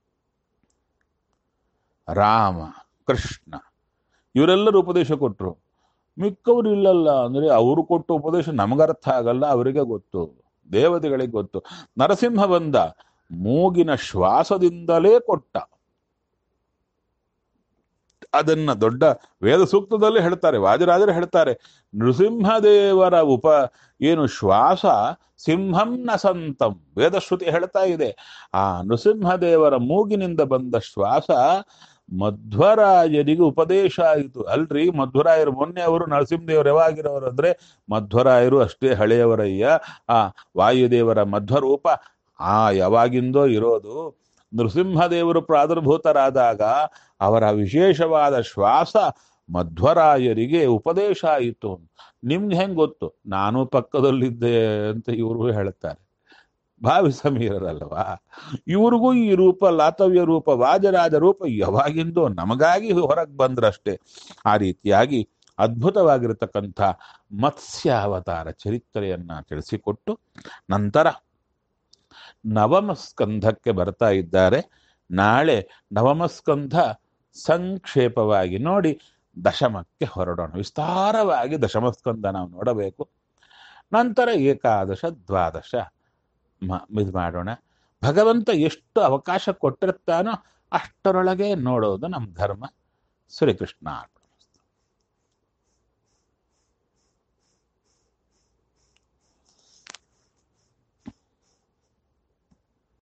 ರಾಮ ಕೃಷ್ಣ ಇವರೆಲ್ಲರೂ ಉಪದೇಶ ಕೊಟ್ರು ಮಿಕ್ಕವರು ಇಲ್ಲಲ್ಲ ಅಂದ್ರೆ ಅವರು ಕೊಟ್ಟ ಉಪದೇಶ ನಮಗರ್ಥ ಆಗಲ್ಲ ಅವರಿಗೆ ಗೊತ್ತು ದೇವತೆಗಳಿಗೆ ಗೊತ್ತು ನರಸಿಂಹ ಬಂದ ಮೂಗಿನ ಶ್ವಾಸದಿಂದಲೇ ಕೊಟ್ಟ ಅದನ್ನ ದೊಡ್ಡ ವೇದ ಸೂಕ್ತದಲ್ಲಿ ಹೇಳ್ತಾರೆ ವಾಜರಾಜರು ಹೇಳ್ತಾರೆ ನೃಸಿಂಹದೇವರ ಉಪ ಏನು ಶ್ವಾಸ ಸಿಂಹಂ ನಸಂತಂ ವೇದಶ್ರುತಿ ಹೇಳ್ತಾ ಇದೆ ಆ ನೃಸಿಂಹದೇವರ ಮೂಗಿನಿಂದ ಬಂದ ಶ್ವಾಸ ಮಧ್ವರಾಯರಿಗೆ ಉಪದೇಶ ಆಯಿತು ಅಲ್ರಿ ಮಧ್ವರಾಯರು ಮೊನ್ನೆ ಅವರು ನರಸಿಂಹದೇವರು ಯಾವಾಗಿರೋರು ಅಂದ್ರೆ ಮಧ್ವರಾಯರು ಅಷ್ಟೇ ಹಳೆಯವರಯ್ಯ ಆ ವಾಯುದೇವರ ಮಧ್ವರೂಪ ಆ ಯಾವಾಗಿಂದೋ ಇರೋದು ನೃಸಿಂಹದೇವರು ಪ್ರಾದುರ್ಭೂತರಾದಾಗ ಅವರ ವಿಶೇಷವಾದ ಶ್ವಾಸ ಮಧ್ವರಾಯರಿಗೆ ಉಪದೇಶ ಆಯಿತು ನಿಮ್ಗೆ ಹೆಂಗ್ ಗೊತ್ತು ನಾನು ಪಕ್ಕದಲ್ಲಿದ್ದೆ ಅಂತ ಇವರು ಹೇಳ್ತಾರೆ ಭಾವಿ ಸಮೀರರಲ್ವಾ ಇವ್ರಿಗೂ ಈ ರೂಪ ಲಾತವ್ಯ ರೂಪ ವಾಜರಾಜ ರೂಪ ಯಾವಾಗಿಂದೋ ನಮಗಾಗಿ ಹೊರಗೆ ಬಂದ್ರಷ್ಟೇ ಆ ರೀತಿಯಾಗಿ ಅದ್ಭುತವಾಗಿರತಕ್ಕಂಥ ಮತ್ಸ್ಯಾವತಾರ ಚರಿತ್ರೆಯನ್ನ ತಿಳಿಸಿಕೊಟ್ಟು ನಂತರ ನವಮ ಸ್ಕಂಧಕ್ಕೆ ಬರ್ತಾ ಇದ್ದಾರೆ ನಾಳೆ ನವಮ ಸ್ಕಂಧ ಸಂಕ್ಷೇಪವಾಗಿ ನೋಡಿ ದಶಮಕ್ಕೆ ಹೊರಡೋಣ ವಿಸ್ತಾರವಾಗಿ ದಶಮ ಸ್ಕಂದ ನಾವು ನೋಡಬೇಕು ನಂತರ ಏಕಾದಶ ದ್ವಾದಶ ಮ ಇದು ಮಾಡೋಣ ಭಗವಂತ ಎಷ್ಟು ಅವಕಾಶ ಕೊಟ್ಟಿರ್ತಾನೋ ಅಷ್ಟರೊಳಗೆ ನೋಡೋದು ನಮ್ಮ ಧರ್ಮ ಶ್ರೀಕೃಷ್ಣ